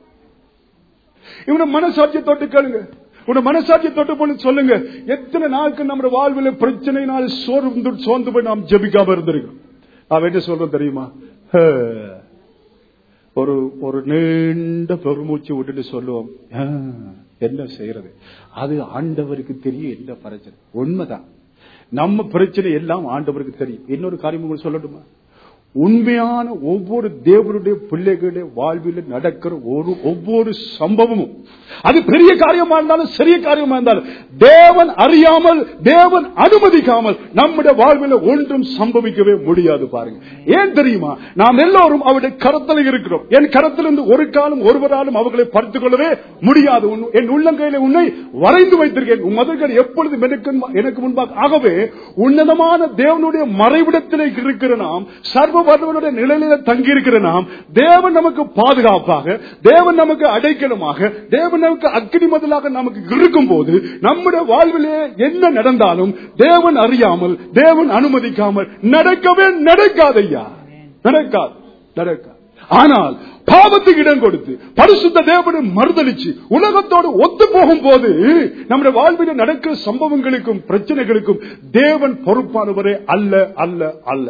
இவனை மனசாட்சியை தொட்டு கேளுங்க உன மனசாட்சியை தொட்டு போன சொல்லுங்க எத்தனை நாளுக்கு நம்ம வாழ்வில் பிரச்சனையினால் சோர்ந்து சோர்ந்து போய் நாம் ஜெபிக்காம இருந்திருக்கோம் அவன் என்ன சொல்றோம் தெரியுமா ஹே. ஒரு ஒரு நீண்ட பெருமூச்சு விட்டுட்டு சொல்லுவோம் ஆ, என்ன செய்யறது அது ஆண்டவருக்கு தெரியும் என்ன பிரச்சனை உண்மைதான் நம்ம பிரச்சனை எல்லாம் ஆண்டவருக்கு தெரியும் இன்னொரு காரியம் உங்களுக்கு சொல்லட்டுமா உண்மையான ஒவ்வொரு தேவனுடைய பிள்ளைகளுடைய வாழ்வில் நடக்கிற ஒரு ஒவ்வொரு சம்பவமும் அது பெரிய காரியமா இருந்தாலும் சிறிய காரியமா இருந்தாலும் தேவன் அறியாமல் தேவன் அனுமதிக்காமல் நம்முடைய வாழ்வில் ஒன்றும் சம்பவிக்கவே முடியாது பாருங்க ஏன் தெரியுமா நாம் எல்லோரும் அவருடைய கரத்தில் இருக்கிறோம் என் கரத்திலிருந்து ஒரு காலம் ஒருவராலும் அவர்களை படுத்துக் கொள்ளவே முடியாது உன்- என் உள்ளங்கையில உன்னை வரைந்து வைத்திருக்கேன் உன் மதர்கள் எப்பொழுதும் எனக்கு எனக்கு முன்பாக ஆகவே உன்னதமான தேவனுடைய மறைவிடத்திலே இருக்கிற நாம் சர்வ வல்லவனுடைய நிலையில தங்கி இருக்கிற நாம் தேவன் நமக்கு பாதுகாப்பாக தேவன் நமக்கு அடைக்கலமாக தேவன் நமக்கு அக்கினி மதிலாக நமக்கு இருக்கும் போது நம்முடைய வாழ்விலே என்ன நடந்தாலும் தேவன் அறியாமல் தேவன் அனுமதிக்காமல் நடக்கவே நடக்காதையா நடக்காது நடக்காது ஆனால் பாவத்துக்கு இடம் கொடுத்து பரிசுத்த தேவனை மறுதளிச்சு உலகத்தோடு ஒத்து போகும் போது நம்முடைய வாழ்வில் நடக்கிற சம்பவங்களுக்கும் பிரச்சனைகளுக்கும் தேவன் பொறுப்பானவரே அல்ல அல்ல அல்ல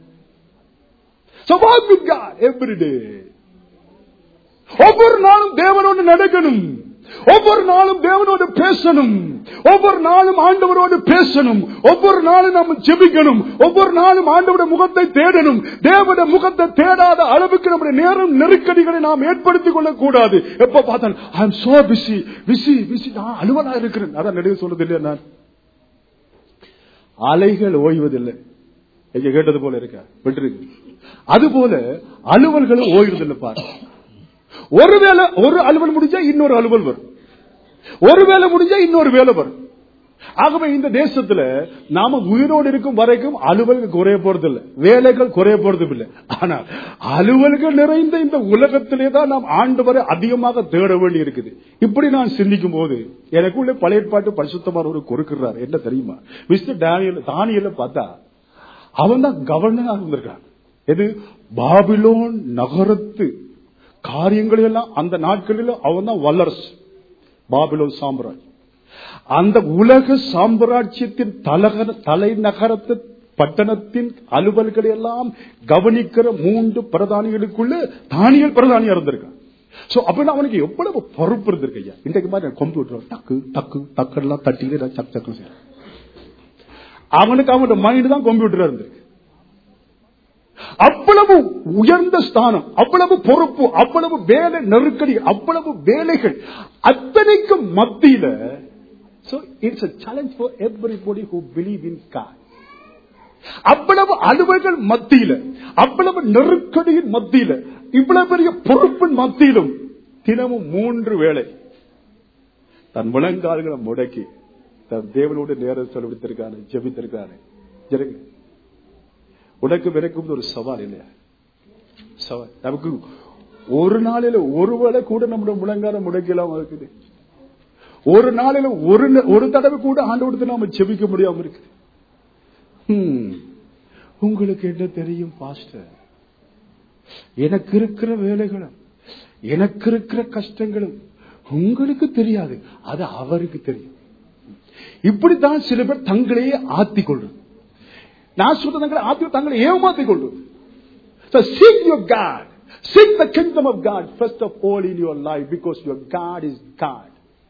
So walk with God every day. ஒவ்வொரு நாளும் தேவனோடு நடக்கணும் ஒவ்வொரு நாளும் தேவனோடு பேசணும் ஒவ்வொரு நாளும் ஆண்டவரோடு பேசணும் ஒவ்வொரு நாளும் நம்ம ஜெபிக்கணும் ஒவ்வொரு நாளும் ஆண்டவருடைய முகத்தை தேடணும் தேவனுடைய முகத்தை தேடாத அளவுக்கு நம்முடைய நேரம் நெருக்கடிகளை நாம் ஏற்படுத்திக் கொள்ளக் கூடாது எப்ப பார்த்தால் I am so busy busy busy நான் அலுவலா இருக்கிறேன் அதான் நடுவே சொல்றது இல்லையா நான் அலைகள் ஓய்வதில்லை இங்க கேட்டது போல இருக்க விட்டுருக்கு அது போல அலுவல்களும் ஓய்வதில்லை பாரு ஒருவேளை ஒரு அலுவல் முடிஞ்சா இன்னொரு அலுவல் வரும் ஒரு வேலை முடிஞ்சா இன்னொரு வேலை வரும் ஆகவே இந்த தேசத்துல நாம உயிரோடு இருக்கும் வரைக்கும் அலுவல்கள் குறைய போறதில்லை வேலைகள் குறைய போறதும் இல்லை ஆனால் அலுவல்கள் நிறைந்த இந்த உலகத்திலே தான் நாம் ஆண்டவரை அதிகமாக தேட வேண்டி இருக்குது இப்படி நான் சிந்திக்கும் போது எனக்குள்ள பழைய பாட்டு பரிசுத்தமான ஒரு கொடுக்கிறார் என்ன தெரியுமா மிஸ்டர் டேனியல் தானியல பார்த்தா அவன் தான் கவர்னரா இருந்திருக்கான் எது பாபிலோன் நகரத்து காரியங்கள் எல்லாம் அந்த நாட்களில் அவன் தான் வல்லரசு பாபிலோன் சாம்ராஜ் அந்த உலக சாம்ராஜ்யத்தின் தலகர தலைநகரத்து பட்டணத்தின் அலுவல்களை எல்லாம் கவனிக்கிற மூன்று பிரதானிகளுக்குள்ள தானியல் பிரதானியா இருந்திருக்கான் சோ அப்படின்னா அவனுக்கு எவ்வளவு பொறுப்பு இருந்திருக்கு ஐயா இன்றைக்கு மாதிரி கம்ப்யூட்டர் டக்கு டக்கு டக்கெல்லாம் தட்டி சக் சக்கு செய்யறான் அவனுக்கு அவனோட மைண்ட் தான் கம்ப்யூட்டரா இருந்திருக்கு அவ்வளவு உயர்ந்த ஸ்தானம் அவ்வளவு பொறுப்பு அவ்வளவு வேலை நெருக்கடி அவ்வளவு வேலைகள் அத்தனைக்கும் மத்தியில so it's a challenge for everybody who believe in God அவ்வளவு அலுவல்கள் மத்தியில அவ்வளவு நெருக்கடியின் மத்தியில இவ்வளவு பெரிய பொறுப்பின் மத்தியிலும் தினமும் மூன்று வேளை தன் முழங்கால்களை முடக்கி தன் தேவனோடு நேரம் செலவித்திருக்காரு ஜெபித்திருக்காரு ஜெருங்க உனக்கு விரைக்கும் ஒரு சவால் இல்லையா சவால் நமக்கு ஒரு நாளில ஒரு வேளை கூட நம்முடைய முழங்கால முடக்கலாம் இருக்குது ஒரு நாளில ஒரு ந- ஒரு தடவை கூட ஆண்டு கொடுத்து நாம ஜெபிக்க முடியாம இருக்கு ஹம், உங்களுக்கு என்ன தெரியும் பாஸ்டர் எனக்கு இருக்கிற வேலைகளும் எனக்கு இருக்கிற கஷ்டங்களும் உங்களுக்கு தெரியாது அது அவருக்கு தெரியும் இப்படித்தான் சில பேர் தங்களையே ஆத்திக் கொள்றது நான் சொல்றது தங்களை ஆத்தி தங்களை ஏமாத்திக் கொள்வது So seek your God. Seek the kingdom of God first of all in your life because your God is God.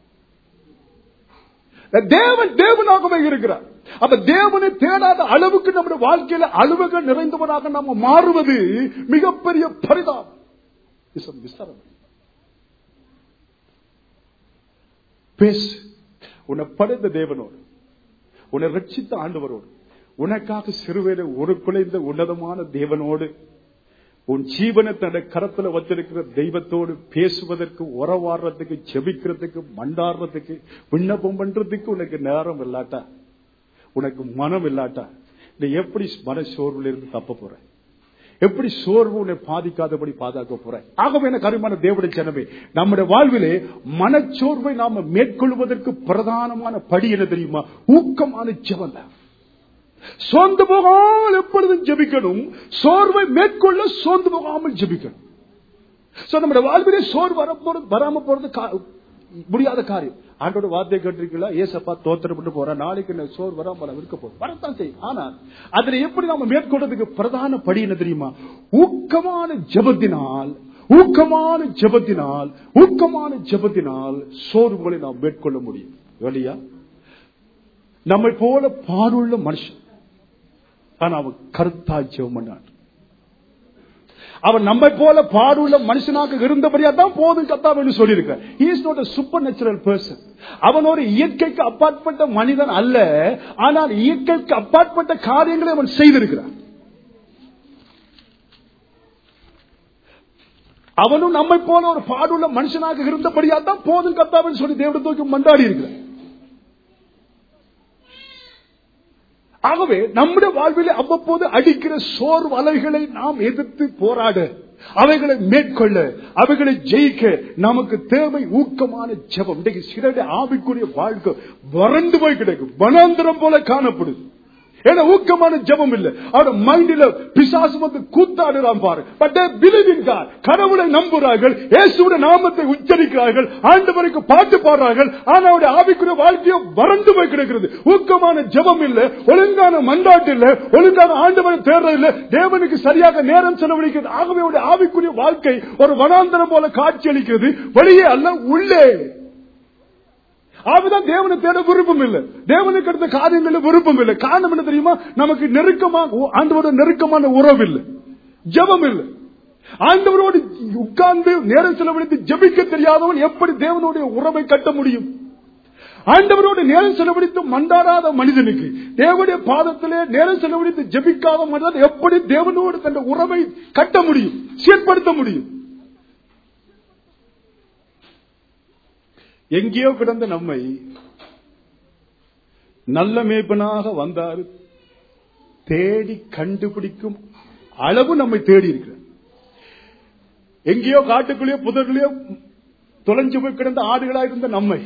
தேவன் தேவனாகவே இருக்கிறார் அப்ப தேவனை தேடாத அளவுக்கு நம்முடைய வாழ்க்கையில அலுவல்கள் நிறைந்தவராக நாம மாறுவது மிகப்பெரிய பரிதாபம் It's a miserable. பேசு உன்னை படைத்த தேவனோடு உன்னை ரட்சித்த ஆண்டவரோடு உனக்காக சிறுவேலை ஒரு குலைந்த உன்னதமான தேவனோடு உன் ஜீவனை தன்னுடைய கரத்துல வச்சிருக்கிற தெய்வத்தோடு பேசுவதற்கு உறவாடுறதுக்கு செபிக்கிறதுக்கு மண்டாடுறதுக்கு விண்ணப்பம் பண்றதுக்கு உனக்கு நேரம் இல்லாட்டா உனக்கு மனம் இல்லாட்டா நீ எப்படி மன சோர்வுல இருந்து தப்ப போற எப்படி சோர்வு உன்னை பாதிக்காதபடி பாதுகாக்க போற ஆகவே எனக்கு அருமையான தேவடைய ஜனமே நம்முடைய வாழ்விலே மனச்சோர்வை நாம மேற்கொள்வதற்கு பிரதானமான படி என்ன தெரியுமா ஊக்கமான ஜெபம் தான் சோர்ந்து போகாமல் எப்பொழுதும் ஜெபிக்கணும் சோர்வை மேற்கொள்ள சோர்ந்து போகாமல் ஜெபிக்கணும் So, நம்முடைய வாழ்விலே சோர் வரப்போறது வராம போறது கா- முடியாத காரியம் ஆண்டோட வார்த்தை கேட்டிருக்கீங்களா ஏசப்பா தோத்திரம் பண்ணி போற நாளைக்கு என்ன சோர் வராம இருக்க போறோம் வரத்தான் செய்யும் ஆனால் அதுல எப்படி நாம மேற்கொள்றதுக்கு பிரதான படி என்ன தெரியுமா ஊக்கமான ஜெபத்தினால் ஊக்கமான ஜெபத்தினால் ஊக்கமான ஜெபத்தினால் சோர்வுகளை நாம் மேற்கொள்ள முடியும் இல்லையா நம்மை போல பாடுள்ள மனுஷன் ஆனா அவன் கருத்தாய் ஜெபம் பண்ணான் அவன் நம்மை போல பாடுள்ள மனுஷனாக இருந்தபடியா தான் போதும் கத்தாவன்னு சொல்லியிருக்க is not super natural person அவன் ஒரு இயற்கைக்கு அப்பாற்பட்ட மனிதன் அல்ல ஆனால் இயற்கைக்கு அப்பாற்பட்ட காரியங்களை அவன் செய்திருக்கிறான் அவனும் நம்மை போல ஒரு பாடுள்ள மனுஷனாக இருந்தபடியா தான் போதும் கத்தாவன்னு சொல்லி தேவனை தூக்கி மண்டாடி இருக்கிறான் ஆகவே நம்முடைய வாழ்வில் அவ்வப்போது அடிக்கிற சோர்வு அலைகளை நாம் எதிர்த்து போராட அவைகளை மேற்கொள்ள அவைகளை ஜெயிக்க நமக்கு தேவை ஊக்கமான ஜெபம் இன்றைக்கு சிறட ஆவிக்குரிய வாழ்க்கை வறண்டு போய் கிடைக்கும் வனாந்திரம் போல காணப்படுது ஏன்னா ஊக்கமான ஜெபம் இல்ல அவரோட மைண்ட்ல பிசாசு வந்து கூத்தாடுறான் பாரு பட் பிலிவின் கடவுளை நம்புறார்கள் இயேசுவோட நாமத்தை உச்சரிக்கிறார்கள் ஆண்டவருக்கு பாட்டு பாடுறார்கள் ஆனா அவருடைய ஆவிக்குரிய வாழ்க்கையோ வறண்டு போய் கிடக்கிறது ஊக்கமான ஜெபம் இல்ல ஒழுங்கான மண்டாட்டு இல்ல ஒழுங்கான ஆண்டவரை தேர்றது இல்ல தேவனுக்கு சரியாக நேரம் செலவழிக்கிறது ஆகவே அவருடைய ஆவிக்குரிய வாழ்க்கை ஒரு வனாந்தரம் போல காட்சி அளிக்கிறது வெளியே அல்ல உள்ளே ஆவிதான் தேவனை தேட விருப்பம் இல்லை தேவனுக்கு அடுத்த காரியங்களில் விருப்பம் இல்லை காரணம் என்ன தெரியுமா நமக்கு நெருக்கமா ஆண்டவரோட நெருக்கமான உறவு இல்லை ஜெபம் இல்லை ஆண்டவரோடு உட்கார்ந்து நேரம் செலவழித்து ஜெபிக்க தெரியாதவன் எப்படி தேவனுடைய உறவை கட்ட முடியும் ஆண்டவரோடு நேரம் செலவழித்து மண்டாடாத மனிதனுக்கு தேவனுடைய பாதத்திலே நேரம் செலவழித்து ஜெபிக்காத மனிதன் எப்படி தேவனோடு தன் உறவை கட்ட முடியும் சீர்படுத்த முடியும் எங்கேயோ கிடந்த நம்மை நல்ல மேய்ப்பனாக வந்தாரு தேடி கண்டுபிடிக்கும் அளவு நம்மை தேடி இருக்கிறார் எங்கேயோ காட்டுக்குள்ளேயோ புதர்களையோ தொலைஞ்சு போய் கிடந்த ஆடுகளா இருந்த நம்மை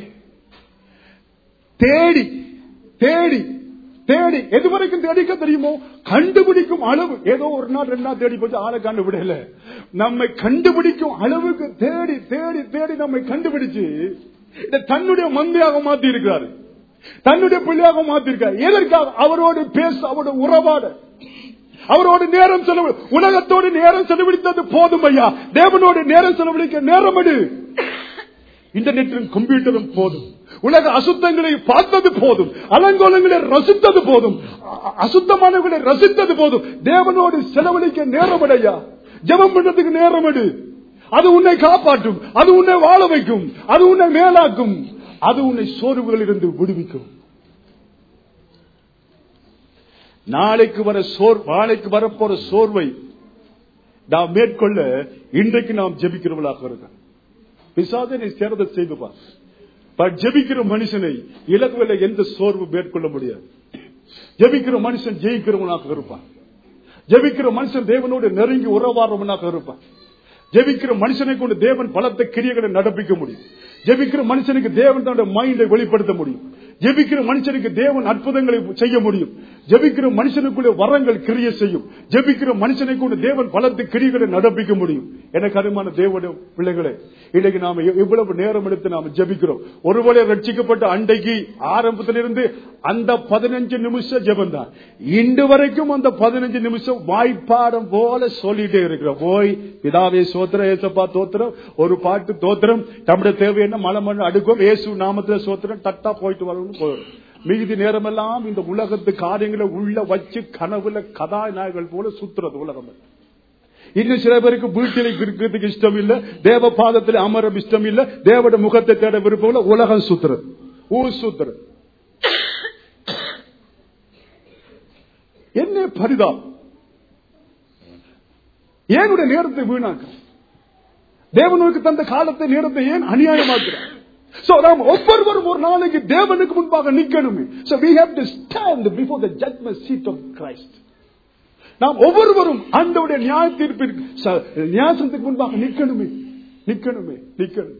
தேடி தேடி தேடி எது வரைக்கும் தேடிக்க தெரியுமோ கண்டுபிடிக்கும் அளவு ஏதோ ஒரு நாள் ரெண்டு நாள் தேடி போச்சு ஆளை கண்டுபிடல நம்மை கண்டுபிடிக்கும் அளவுக்கு தேடி தேடி தேடி நம்மை கண்டுபிடிச்சு இந்த தன்னுடைய மந்தையாக மாத்தி இருக்கிறாரு தன்னுடைய பிள்ளையாக மாத்திருக்காரு எதற்காக அவரோடு பேச அவரோட உறவாட அவரோடு நேரம் செலவு உலகத்தோடு நேரம் செலவழித்தது போதும் ஐயா தேவனோடு நேரம் செலவழிக்க நேரம் எடு இன்டர்நெட்டும் கம்ப்யூட்டரும் போதும் உலக அசுத்தங்களை பார்த்தது போதும் அலங்கோலங்களை ரசித்தது போதும் அ- அசுத்தமானவர்களை ரசித்தது போதும் தேவனோடு செலவழிக்க நேரம் ஐயா ஜெபம் பண்றதுக்கு நேரம் எடு அது உன்னை காப்பாற்றும் அது உன்னை வாழ வைக்கும் அது உன்னை மேலாக்கும் அது உன்னை சோர்வுகளில் இருந்து விடுவிக்கும் நாளைக்கு வர சோர் நாளைக்கு வரப்போற சோர்வை நாம் மேற்கொள்ள இன்றைக்கு நாம் ஜெபிக்கிறவர்களாக இருக்கோம் பிசாதனை சேர்ந்த செய்து பார் பட் ஜெபிக்கிற மனுஷனை இலகுவில எந்த சோர்வு மேற்கொள்ள முடியாது ஜெபிக்கிற மனுஷன் ஜெயிக்கிறவனாக இருப்பான் ஜெபிக்கிற மனுஷன் தேவனோடு நெருங்கி உறவாடுறவனாக இருப்பான் ஜெபிக்கிற மனுஷனை கொண்டு தேவன் பலத்த கிரியைகளை நடப்பிக்க முடியும் ஜெபிக்கிற மனுஷனுக்கு தேவன் தன்னுடைய மைண்டை வெளிப்படுத்த முடியும் ஜெபிக்கிற மனுஷனுக்கு தேவன் அற்புதங்களை செய்ய முடியும் ஜெபிக்கிற மனுஷனுக்குள்ள வரங்கள் கிரிய செய்யும் ஜெபிக்கிற மனுஷனை கொண்டு தேவன் பலத்த கிரியைகளை நடப்பிக்க முடியும் எனக்கு அருமான தேவனுடைய பிள்ளைகளே இன்னைக்கு நாம எவ்- எவ்வளவு நேரம் எடுத்து நாம ஜெபிக்கிறோம் ஒருவேளை ரட்சிக்கப்பட்ட அண்டைக்கு ஆரம்பத்திலிருந்து அந்த பதினஞ்சு நிமிஷம் ஜெபம் தான் இன்று வரைக்கும் அந்த பதினஞ்சு நிமிஷம் வாய்ப்பாடம் போல சொல்லிட்டே இருக்கிறோம் போய் பிதாவே சோத்திரம் ஏசப்பா தோத்திரம் ஒரு பாட்டு தோத்திரம் நம்முடைய தேவை என்ன மலை மண் அடுக்கும் ஏசு நாமத்துல சோத்திரம் தட்டா போயிட்டு வரணும்னு போயிடும் மிகுதி நேரமெல்லாம் இந்த உலகத்து காரியங்களை உள்ள வச்சு கனவுல கதாநாயகர்கள் போல சுத்துறது உலகம் இன்னும் சில பேருக்கு வீட்டில் இருக்கிறதுக்கு இஷ்டம் இல்ல தேவ பாதத்தில் அமர இஷ்டம் இல்ல தேவட முகத்தை தேட விருப்பம் இல்ல உலகம் சுத்துறது ஊர் சுத்துறது என்ன பரிதாபம் ஏனுடைய நேரத்தை வீணாக்க தேவனுக்கு தந்த காலத்தை நேரத்தை ஏன் அநியாயமாக்குறார் சோ நாம் ஒவ்வொருவரும் ஒரு நாளைக்கு தேவனுக்கு முன்பாக நிக்கணுமே so we have to stand before the judgment seat of Christ நாம் ஒவ்வொருவரும் ஆண்டவுடைய நியாய தீர்ப்பிற்கு ச- நியாசத்துக்கு முன்பாக நிக்கணுமே நிக்கணுமே நிக்கணும்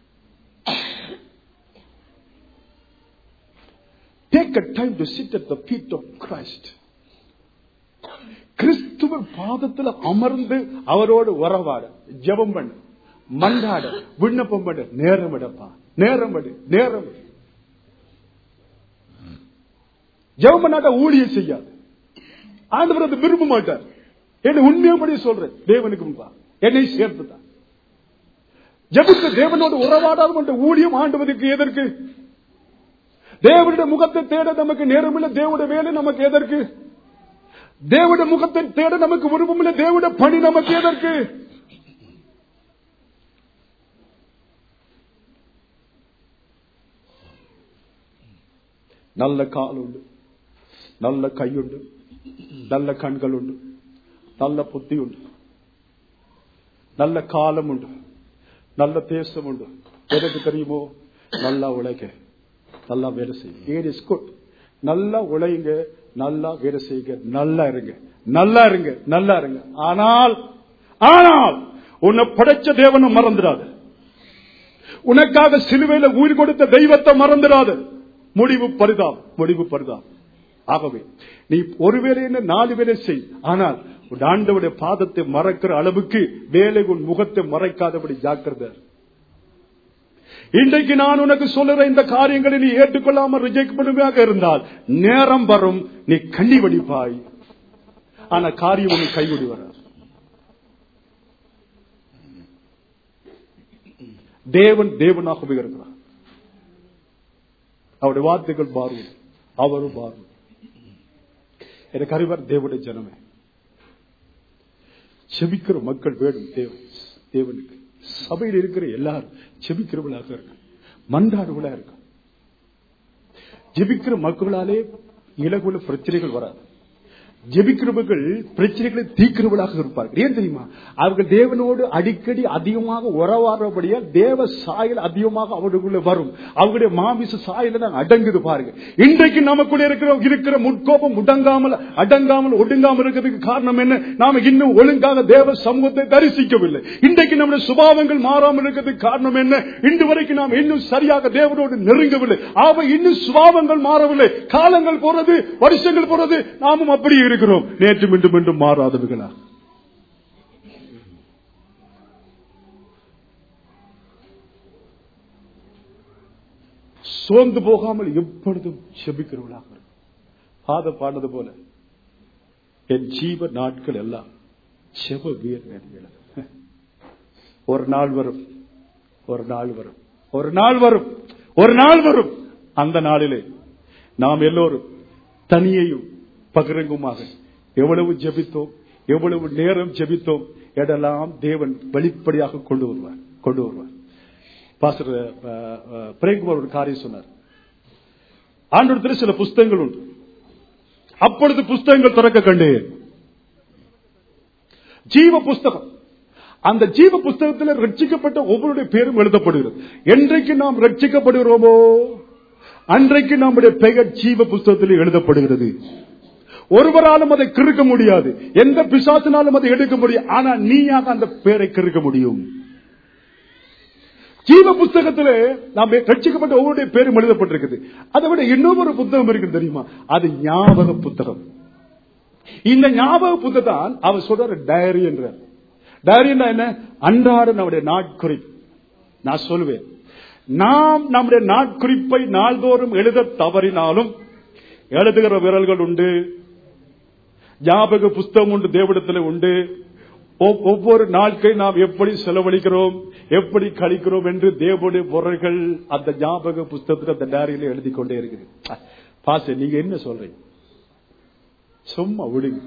Take a time to sit at the feet of Christ. கிறிஸ்துவர் பாதத்தில் அமர்ந்து அவரோடு உறவாட ஜெபம் பண்ண மன்றாட விண்ணப்பம் பண்ண நேரம் எடுப்பா நேரம் எடு நேரம் எடு. ஜெபம் பண்ணாட்ட ஊழியம் செய்யாது ஆண்டவர் அதை விரும்ப மாட்டார் என்ன உண்மையபடி சொல்றேன் தேவனுக்கு முன்பா என்னை சேர்த்துதான் ஜெபித்த தேவனோடு உறவாடாத கொண்ட ஊழியம் ஆண்டவருக்கு எதற்கு தேவனுடைய முகத்தை தேட நமக்கு நேரம் இல்லை தேவனுடைய வேலை நமக்கு எதற்கு தேவட முகத்தை தேட நமக்கு விருப்பமில்லை தேவட பணி நமக்கு எதற்கு நல்ல கால் உண்டு நல்ல கையுண்டு நல்ல கண்கள் உண்டு நல்ல புத்தி உண்டு நல்ல காலம் உண்டு நல்ல தேசம் உண்டு எதற்கு தெரியுமோ நல்லா உழைக்க நல்லா வேலை செய்யுங்க ஏட் இஸ் குட் நல்லா உழைங்க நல்லா வேலை செய்யுங்க நல்லா இருங்க நல்லா இருங்க நல்லா இருங்க ஆனால் ஆனால் உன்னை படைச்ச தேவனை மறந்துடாது உனக்காக சிலுவையில உயிர் கொடுத்த தெய்வத்தை மறந்துடாது முடிவு பரிதாம் முடிவு பரிதாம் ஆகவே நீ ஒரு வேலை என்ன நாலு வேலை செய் ஆனால் உன் ஆண்டவுடைய பாதத்தை மறக்கிற அளவுக்கு வேலை உன் முகத்தை மறைக்காதபடி ஜாக்கிரதை இன்றைக்கு நான் உனக்கு சொல்லுற இந்த காரியங்களை நீ ஏற்றுக்கொள்ளாமல் ரிஜெக்ட் பண்ணுமையாக இருந்தால் நேரம் வரும் நீ கண்ணி வடிப்பாய் ஆனா காரியம் உனக்கு கைவிடி வராது தேவன் தேவனாகவே இருக்கிறார் அவருடைய வார்த்தைகள் மாறும் அவரும் மாறும் எனக்கு அறிவார் தேவனுடைய ஜனமே செபிக்கிற மக்கள் வேணும் தேவன் தேவனுக்கு சபையில் இருக்கிற எல்லாரும் செபிக்கிறவர்களாக இருக்க மன்றாடுவளா இருக்க ஜெபிக்கிற மக்களாலே இலகுல பிரச்சனைகள் வராது ஜெபிக்கிறவர்கள் பிரச்சனைகளை தீக்கிறவர்களாக இருப்பார்கள் ஏன் தெரியுமா அவர்கள் தேவனோடு அடிக்கடி அதிகமாக உறவாடுறபடியால் தேவ சாயல் அதிகமாக அவர்களுக்குள்ள வரும் அவர்களுடைய மாமிச சாயல தான் அடங்குது பாருங்க இன்றைக்கு நமக்குள்ள இருக்கிற இருக்கிற முட்கோபம் முடங்காமல் அடங்காமல் ஒடுங்காமல் இருக்கிறதுக்கு காரணம் என்ன நாம இன்னும் ஒழுங்காக தேவ சமூகத்தை தரிசிக்கவில்லை இன்றைக்கு நம்முடைய சுபாவங்கள் மாறாமல் இருக்கிறதுக்கு காரணம் என்ன இன்று வரைக்கும் நாம் இன்னும் சரியாக தேவனோடு நெருங்கவில்லை ஆக இன்னும் சுபாவங்கள் மாறவில்லை காலங்கள் போறது வருஷங்கள் போறது நாமும் அப்படி இருக்கிறோம் நேற்று மீண்டும் மீண்டும் மாறாதவர்களா சோர்ந்து போகாமல் எப்பொழுதும் செபிக்கிறவர்களாக இருக்கும். பாத பாடுறது போல என் ஜீவ நாட்கள் எல்லாம் செப வீர் ஒரு நாள் வரும் ஒரு நாள் வரும் ஒரு நாள் வரும் ஒரு நாள் வரும் அந்த நாளிலே நாம் எல்லோரும் தனியையும் பகிரங்குமாக எவ்வளவு ஜெபித்தோம் எவ்வளவு நேரம் ஜெபித்தோம் எடெல்லாம் தேவன் வெளிப்படையாக கொண்டு வருவார் கொண்டு வருவார் பாஸ்டர் பிரேம்குமார் ஒரு காரியம் சொன்னார் ஆண்டோடத்தில் சில புஸ்தகங்கள் உண்டு அப்பொழுது புஸ்தகங்கள் திறக்க கண்டேன் ஜீவ புஸ்தகம் அந்த ஜீவ புஸ்தகத்தில் ரட்சிக்கப்பட்ட ஒவ்வொருடைய பேரும் எழுதப்படுகிறது என்றைக்கு நாம் ரட்சிக்கப்படுகிறோமோ அன்றைக்கு நம்முடைய பெயர் ஜீவ புஸ்தகத்தில் எழுதப்படுகிறது ஒருவராலும் அதை கிறுக்க முடியாது எந்த பிசாசினாலும் அதை எடுக்க முடியும் ஆனா நீயாக அந்த பேரை கிறுக்க முடியும் ஜீவ புஸ்தகத்திலே நாம் ரட்சிக்கப்பட்ட ஒவ்வொருடைய பேரும் எழுதப்பட்டிருக்குது அதை விட இன்னொரு புத்தகம் இருக்கு தெரியுமா அது ஞாபக புத்தகம் இந்த ஞாபக புத்தகம் அவர் சொல்ற டயரி என்ற டயரின்னா என்ன அன்றாட நம்முடைய நாட்குறிப்பு நான் சொல்லுவேன் நாம் நம்முடைய நாட்குறிப்பை நாள்தோறும் எழுத தவறினாலும் எழுதுகிற விரல்கள் உண்டு ஞாபக புஸ்தகம் உண்டு தேவடத்தில் உண்டு ஒவ்- ஒவ்வொரு நாட்களை நாம் எப்படி செலவழிக்கிறோம் எப்படி கழிக்கிறோம் என்று தேவனுடைய பொருள்கள் அந்த ஞாபக புஸ்தகத்தில் அந்த டைரியில எழுதி கொண்டே இருக்குது பாச நீங்க என்ன சொல்றீங்க சும்மா விடுங்க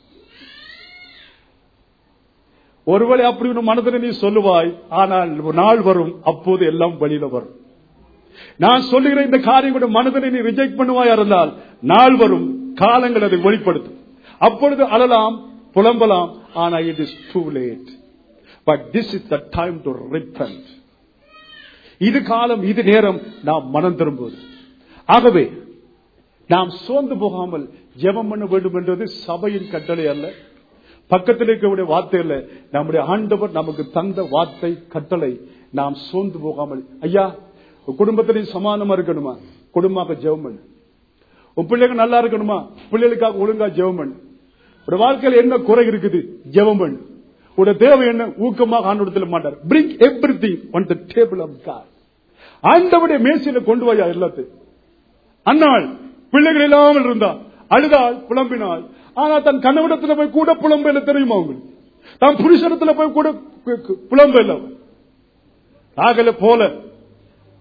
ஒருவேளை அப்படி ஒரு மனதில் நீ சொல்லுவாய் ஆனால் ஒரு நாள் வரும் அப்போது எல்லாம் வெளியில வரும் நான் சொல்லுகிற இந்த காரியம் மனதினை நீ ரிஜெக்ட் பண்ணுவாயா இருந்தால் நாள் வரும் காலங்கள் அதை வெளிப்படுத்தும் அப்பொழுது அழலாம் புலம்பலாம் ஆனா it is too late but this is the time to repent இது காலம் இது நேரம் நாம் மனம் திரும்புவது ஆகவே நாம் சோர்ந்து போகாமல் ஜெபம் பண்ண வேண்டும் என்றது சபையின் கட்டளை அல்ல பக்கத்தில் இருக்கக்கூடிய வார்த்தை அல்ல நம்முடைய ஆண்டவர் நமக்கு தந்த வார்த்தை கட்டளை நாம் சோர்ந்து போகாமல் ஐயா உன் குடும்பத்திலையும் சமானமா இருக்கணுமா குடும்பமாக ஜெபம் பண்ணு உன் பிள்ளைங்க நல்லா இருக்கணுமா பிள்ளைகளுக்காக ஒழுங்கா ஜெபம் பண்ணு உடைய வாழ்க்கையில என்ன குறை இருக்குது ஜெபம் பண்ணு உடைய தேவை என்ன ஊக்கமாக ஆண்டோடத்தில் மாட்டார் bring everything on the table of God ஆண்டவுடைய மேசையில கொண்டு வாயா எல்லாத்தையும் அன்னாள் பிள்ளைகள் இல்லாமல் இருந்தால் அழுதாள் புலம்பினாள் ஆனா தன் கணவனத்துல போய் கூட புலம்ப இல்லை தெரியுமா உங்களுக்கு தன் புருஷனத்துல போய் கூட கு- கு- புலம்ப இல்லை அவள். ஆகல போல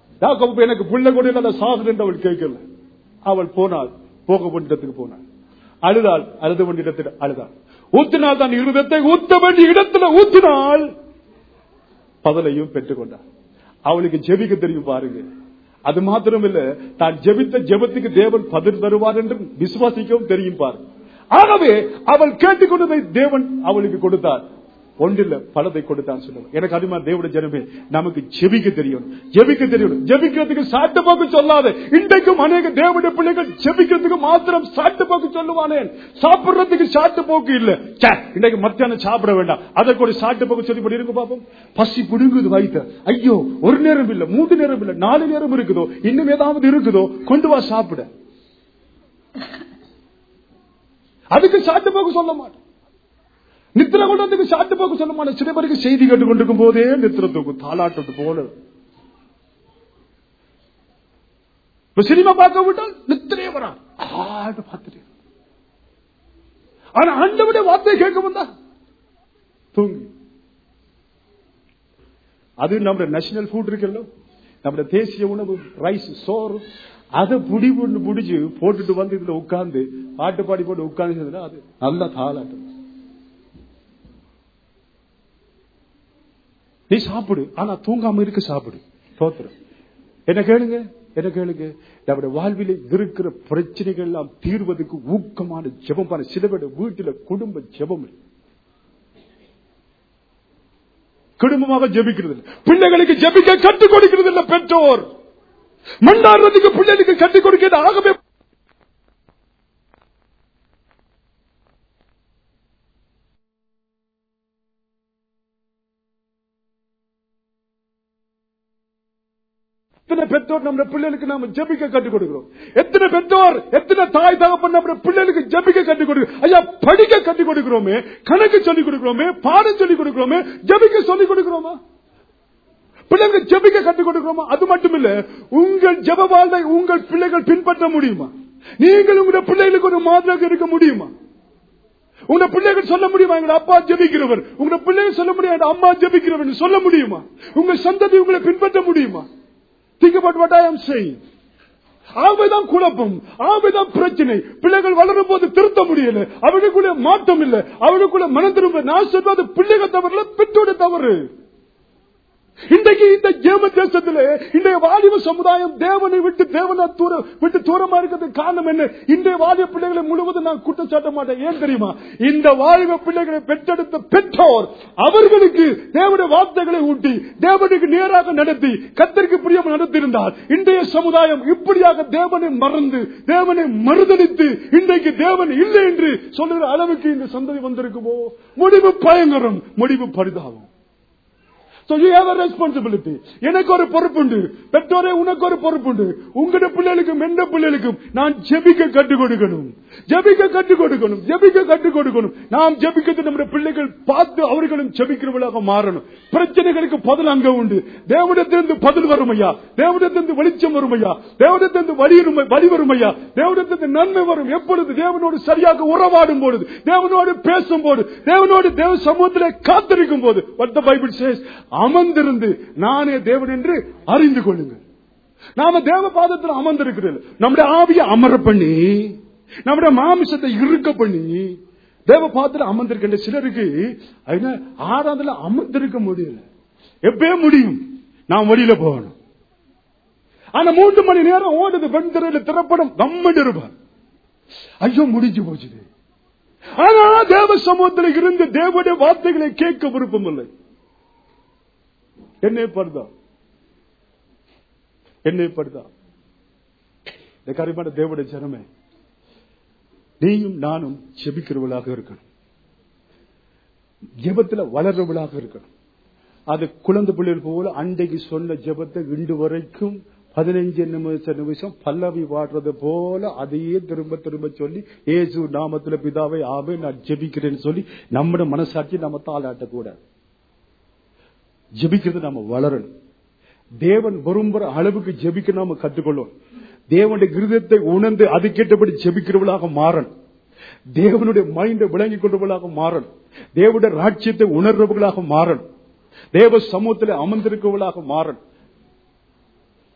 யாக்கோபு எனக்கு பிள்ளை கூட இல்லாத சாகுது என்று அவள் கேட்கல அவள் போனாள் போக வேண்டியதுக்கு போனாள் அழுதாள் அழுது வேண்டிய இடத்தில் அழுதாள் ஊத்தினால் தான் இருதத்தை ஊத்த வேண்டிய இடத்துல ஊத்தினால் பதிலையும் பெற்றுக்கொண்டார் அவளுக்கு ஜெபிக்க தெரியும் பாருங்க அது மாத்திரமில்ல தான் ஜெபித்த ஜெபத்துக்கு தேவன் பதில் தருவார் என்று விசுவாசிக்கவும் தெரியும் பாருங்க ஆகவே அவள் கேட்டுக்கொண்டதை தேவன் அவளுக்கு கொடுத்தார் ஒன்றில்ல பலதை கொடுத்தான் சொல்லுவார் எனக்கு அதுமா தேவட ஜனமே நமக்கு ஜெபிக்க தெரியும் ஜெபிக்க தெரியும் ஜெபிக்கிறதுக்கு சாட்டு போக்கு சொல்லாத இன்றைக்கும் அநேக தேவடைய பிள்ளைகள் ஜெபிக்கிறதுக்கு மாத்திரம் சாட்டு போக்கு சொல்லுவானேன் சாப்பிடுறதுக்கு சாட்டு போக்கு இல்ல ச்சே, இன்றைக்கு மத்தியானம் சாப்பிட வேண்டாம் அதற்கு ஒரு சாட்டு போக்கு சொல்லி பண்ணி இருக்கு பாப்போம் பசி புடுங்குது வைத்த ஐயோ ஒரு நேரம் இல்ல மூன்று நேரம் இல்ல நாலு நேரம் இருக்குதோ இன்னும் ஏதாவது இருக்குதோ கொண்டு வா சாப்பிட அதுக்கு சாட்டு போக்கு சொல்ல மாட்டேன் நித்திர கொண்டதுக்கு சாட்டு போக்கு சொல்ல மாட்டேன் சில பேருக்கு செய்தி கேட்டு கொண்டிருக்கும் போதே நித்திர தூக்கும் தாளாட்டது போல இப்ப சினிமா பார்க்க விட்டால் நித்திரையே வரா ஆடு பார்த்துட்டு ஆனா ஆண்டவுடைய வார்த்தையை கேட்க வந்தா தூங்கி அது நம்ம நேஷனல் ஃபுட் இருக்குல்ல நம்ம தேசிய உணவு ரைஸ் சோறு அதை புடி புடி புடிச்சு போட்டுட்டு வந்து இதுல உட்கார்ந்து பாட்டு பாடி போட்டு உட்கார்ந்து அது நல்ல தாளாட்டம் நீ சாப்பிடு ஆனா தூங்காம இருக்க சாப்பிடு தோத்துரும் என்ன கேளுங்க என்ன கேளுங்க நம்முடைய வாழ்வில் இருக்கிற பிரச்சனைகள் எல்லாம் தீர்வதற்கு ஊக்கமான ஜெபம் பண்ண சில பேர் வீட்டுல குடும்ப ஜெபம் இருக்கு. குடும்பமாக ஜெபிக்கிறது இல்லை பிள்ளைகளுக்கு ஜெபிக்க கற்றுக் கொடுக்கிறது இல்ல பெற்றோர் மண்டாடுறதுக்கு பிள்ளைகளுக்கு கற்றுக் கொடுக்கிறது ஆகவே எத்தனை பெற்றோர் நம்ம பிள்ளைகளுக்கு நாம ஜெபிக்க கற்றுக் கொடுக்கிறோம் எத்தனை பெற்றோர் எத்தனை தாய் தகப்பன் நம்ம பிள்ளைகளுக்கு ஜெபிக்க கற்றுக் கொடுக்கிறோம் ஐயா படிக்க கற்றுக் கொடுக்கிறோமே கணக்கு சொல்லிக் கொடுக்கிறோமே பாடம் சொல்லிக் கொடுக்கிறோமே ஜெபிக்க சொல்லிக் கொடுக்கிறோமா பிள்ளைங்களுக்கு ஜெபிக்க கற்றுக் கொடுக்கிறோமா அது மட்டும் இல்ல உங்கள் ஜெப வாழ்வை உங்கள் பிள்ளைகள் பின்பற்ற முடியுமா நீங்கள் உங்களுடைய பிள்ளைகளுக்கு ஒரு மாதிரியாக இருக்க முடியுமா உங்க பிள்ளைகள் சொல்ல முடியுமா எங்க அப்பா ஜெபிக்கிறவர் உங்க பிள்ளைகள் சொல்ல முடியும் எங்க அம்மா ஜெபிக்கிறவர் சொல்ல முடியுமா உங்க சந்ததி உங்களை பின்பற்ற முடியுமா Think about what I am saying. ஆவைதான் குழப்பம் ஆவைதான் பிரச்சனை பிள்ளைகள் வளரும் போது திருத்த முடியல அவர்களுக்குள்ள மாற்றம் இல்ல அவர்களுக்குள்ள மனம் திரும்ப நான் சொல்வது பிள்ளைகள் தவறு பெற்றோட தவறு இன்றைக்கு இந்த ஜேம தேசத்துல இன்றைய வாலிப சமுதாயம் தேவனை விட்டு தேவனை தூர விட்டு தூரமா இருக்கிறதுக்கு காரணம் என்ன இன்றைய வாலிப பிள்ளைகளை முழுவதும் நான் குற்றம் சாட்ட மாட்டேன் ஏன் தெரியுமா இந்த வாலிப பிள்ளைகளை பெற்றெடுத்த பெற்றோர் அவர்களுக்கு தேவனுடைய வார்த்தைகளை ஊட்டி தேவனுக்கு நேராக நடத்தி கத்தருக்கு பிரியம் நடத்தியிருந்தால் இன்றைய சமுதாயம் இப்படியாக தேவனை மறந்து தேவனை மறுதளித்து இன்றைக்கு தேவன் இல்லை என்று சொல்லுகிற அளவுக்கு இந்த சந்ததி வந்திருக்குமோ முடிவு பயங்கரம் முடிவு பரிதாபம் So you have a responsibility. எனக்கு ஒரு பொறுப்புண்டு பெற்றோரே உனக்கு ஒரு பொறுப்புண்டு உங்களுடைய பிள்ளைகளுக்கும் எந்த பிள்ளைகளுக்கும் நான் ஜெபிக்க கற்றுக் கொடுக்கணும் ஜெபிக்க கற்றுக் கொடுக்கணும் ஜெபிக்க கற்றுக் கொடுக்கணும் நாம் ஜெபிக்கிறது நம்முடைய பிள்ளைகள் பார்த்து அவர்களும் ஜெபிக்கிறவர்களாக மாறணும் பிரச்சனைகளுக்கு பதில் அங்க உண்டு தேவனிடத்திலிருந்து பதில் வரும் ஐயா தேவனிடத்திலிருந்து வெளிச்சம் வரும் ஐயா தேவனிடத்திலிருந்து வழி வரும் வழி வரும் ஐயா தேவனிடத்திலிருந்து நன்மை வரும் எப்பொழுது தேவனோடு சரியாக உறவாடும் பொழுது தேவனோடு பேசும் போது தேவனோடு தேவ சமூகத்திலே காத்திருக்கும் போது what the Bible says அமர்ந்திருந்து நானே தேவன் என்று அறிந்து கொள்ளுங்கள் நாம தேவ பாதத்தில் அமர்ந்திருக்கிறோம் நம்முடைய ஆவியை அமர பண்ணி நம்முடைய மாமிசத்தை இருக்க பண்ணி தேவ பாதத்தில் அமர்ந்திருக்கின்ற சிலருக்கு என்ன ஆறாவதுல அமர்ந்திருக்க முடியல எப்பயே முடியும் நான் வழியில போகணும் ஆனா மூன்று மணி நேரம் ஓடுது பெண் திரையில திரைப்படம் கம்மன் இருப்பார் ஐயோ முடிஞ்சு போச்சு ஆனா தேவ சமூகத்தில் இருந்து தேவனுடைய வார்த்தைகளை கேட்க விருப்பம் இல்லை என்னை படுதா என்னை படுதா இந்த கரிமான தேவனுடைய ஜனமே நீயும் நானும் செபிக்கிறவளாக இருக்கணும் ஜெபத்துல வளர்றவளாக இருக்கணும் அது குழந்தை பிள்ளைகள் போல அன்றைக்கு சொன்ன ஜெபத்தை இன்று வரைக்கும் பதினைஞ்சு நிமிஷம் நிமிஷம் பல்லவி வாடுறது போல அதையே திரும்ப திரும்ப சொல்லி ஏசு நாமத்துல பிதாவை ஆவே நான் ஜெபிக்கிறேன்னு சொல்லி நம்முடைய மனசாட்சி நம்ம தாளாட்டக்கூடாது ஜெபிக்கிறது நாம வளரணும் தேவன் விரும்புற அளவுக்கு ஜெபிக்க நாம கற்றுக்கொள்ளும் தேவனுடைய கிருதத்தை உணர்ந்து அது கேட்டபடி ஜெபிக்கிறவளாக மாறணும் தேவனுடைய மைண்டை விளங்கிக் கொண்டவர்களாக மாறணும் தேவனுடைய ராட்சியத்தை உணர்றவர்களாக மாறணும் தேவ சமூகத்தில் அமர்ந்திருக்கவர்களாக மாறணும்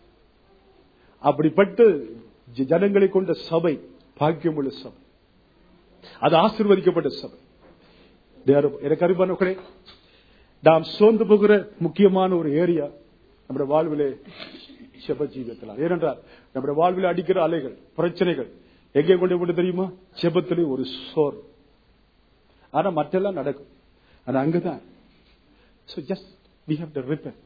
அப்படிப்பட்ட ஜ- ஜனங்களை கொண்ட சபை பாக்கியமுள்ள சபை அது ஆசீர்வதிக்கப்பட்ட சபை தேவ- எனக்கு அறிவானவர்களே நாம் சோர்ந்து போகிற முக்கியமான ஒரு ஏரியா நம்முடைய வாழ்விலே செப ஜீவியத்தில் ஏனென்றால் நம்முடைய வாழ்வில் அடிக்கிற அலைகள் பிரச்சனைகள் எங்கே கொண்டு விட்டு தெரியுமா செபத்திலே ஒரு சோர் ஆனா மற்றெல்லாம் நடக்கும் ஆனா அங்கதான் So just we have to repent.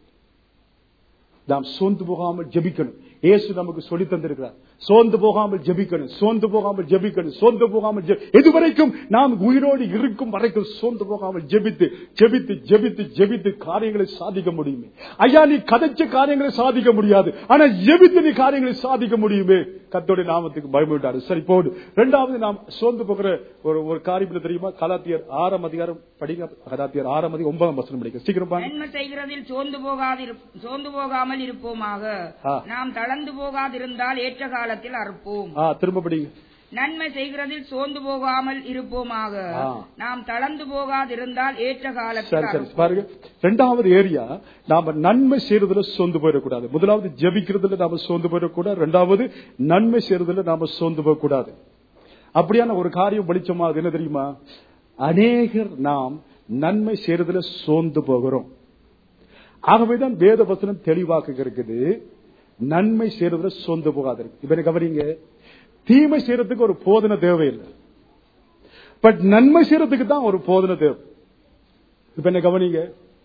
நாம் சோர்ந்து போகாமல் ஜெபிக்கணும் இயேசு நமக்கு சொல்லி தந்திருக்கிறார் சோர்ந்து போகாமல் ஜெபிக்கணும் சோர்ந்து போகாமல் ஜெபிக்கணும் சோர்ந்து போகாமல் ஜெபி- எதுவரைக்கும் நாம் உயிரோடு இருக்கும் வரைக்கும் சோர்ந்து போகாமல் ஜெபித்து ஜெபித்து ஜெபித்து ஜெபித்து காரியங்களை சாதிக்க முடியுமே ஐயா நீ கதைச்ச காரியங்களை சாதிக்க முடியாது ஆனா ஜெபித்து நீ காரியங்களை சாதிக்க முடியுமே கத்தோடைய நாமத்துக்கு பயமிட்டாரு சரி போடு இரண்டாவது நாம் சோர்ந்து போகிற ஒரு ஒரு காரியம் என்ன தெரியுமா கலாத்தியர் ஆறாம் அதிகாரம் படிங்க கலாத்தியர் ஆறாம் அதிகாரம் ஒன்பதாம் வசனம் படிக்க சீக்கிரம் பாருங்க. நன்மை செய்கிறதில் சோர்ந்து போகாதிரு சோர்ந்து போகாமல் இருப்போமாக ஆ. நாம் தளர்ந்து போகாதிருந்தால் ஏற்ற காலத்தில் அறுப்போம் ஆ திரும்ப படிங்க நன்மை செய்கிறதில் சோர்ந்து போகாமல் இருப்போமாக ஆ. நாம் தளர்ந்து போகாதிருந்தால் ஏற்ற காலத்தில் சரி சரி அறுப்போம் பாருங்க ரெண்டாவது ஏரியா நாம நன்மை செய்யறதுல சோர்ந்து போயிடக்கூடாது முதலாவது ஜெபிக்கிறதுல நாம சோர்ந்து போயிடக்கூடாது ரெண்டாவது நன்மை செய்யறதுல நாம சோர்ந்து போகக்கூடாது அப்படியான ஒரு காரியம் வெளிச்சமா அது என்ன தெரியுமா அநேகர் நாம் நன்மை செய்யறதுல சோர்ந்து போகிறோம் ஆகவேதான் வேத வசனம் தெளிவாக இருக்குது நன்மை செய்யறதுல சோர்ந்து போகாது இப்ப எனக்கு கவனிங்க தீமை செய்யறதுக்கு ஒரு போதனை தேவையில்லை பட் நன்மை செய்யறதுக்கு தான் ஒரு போதனை தேவை இப்ப என்ன கவனிங்க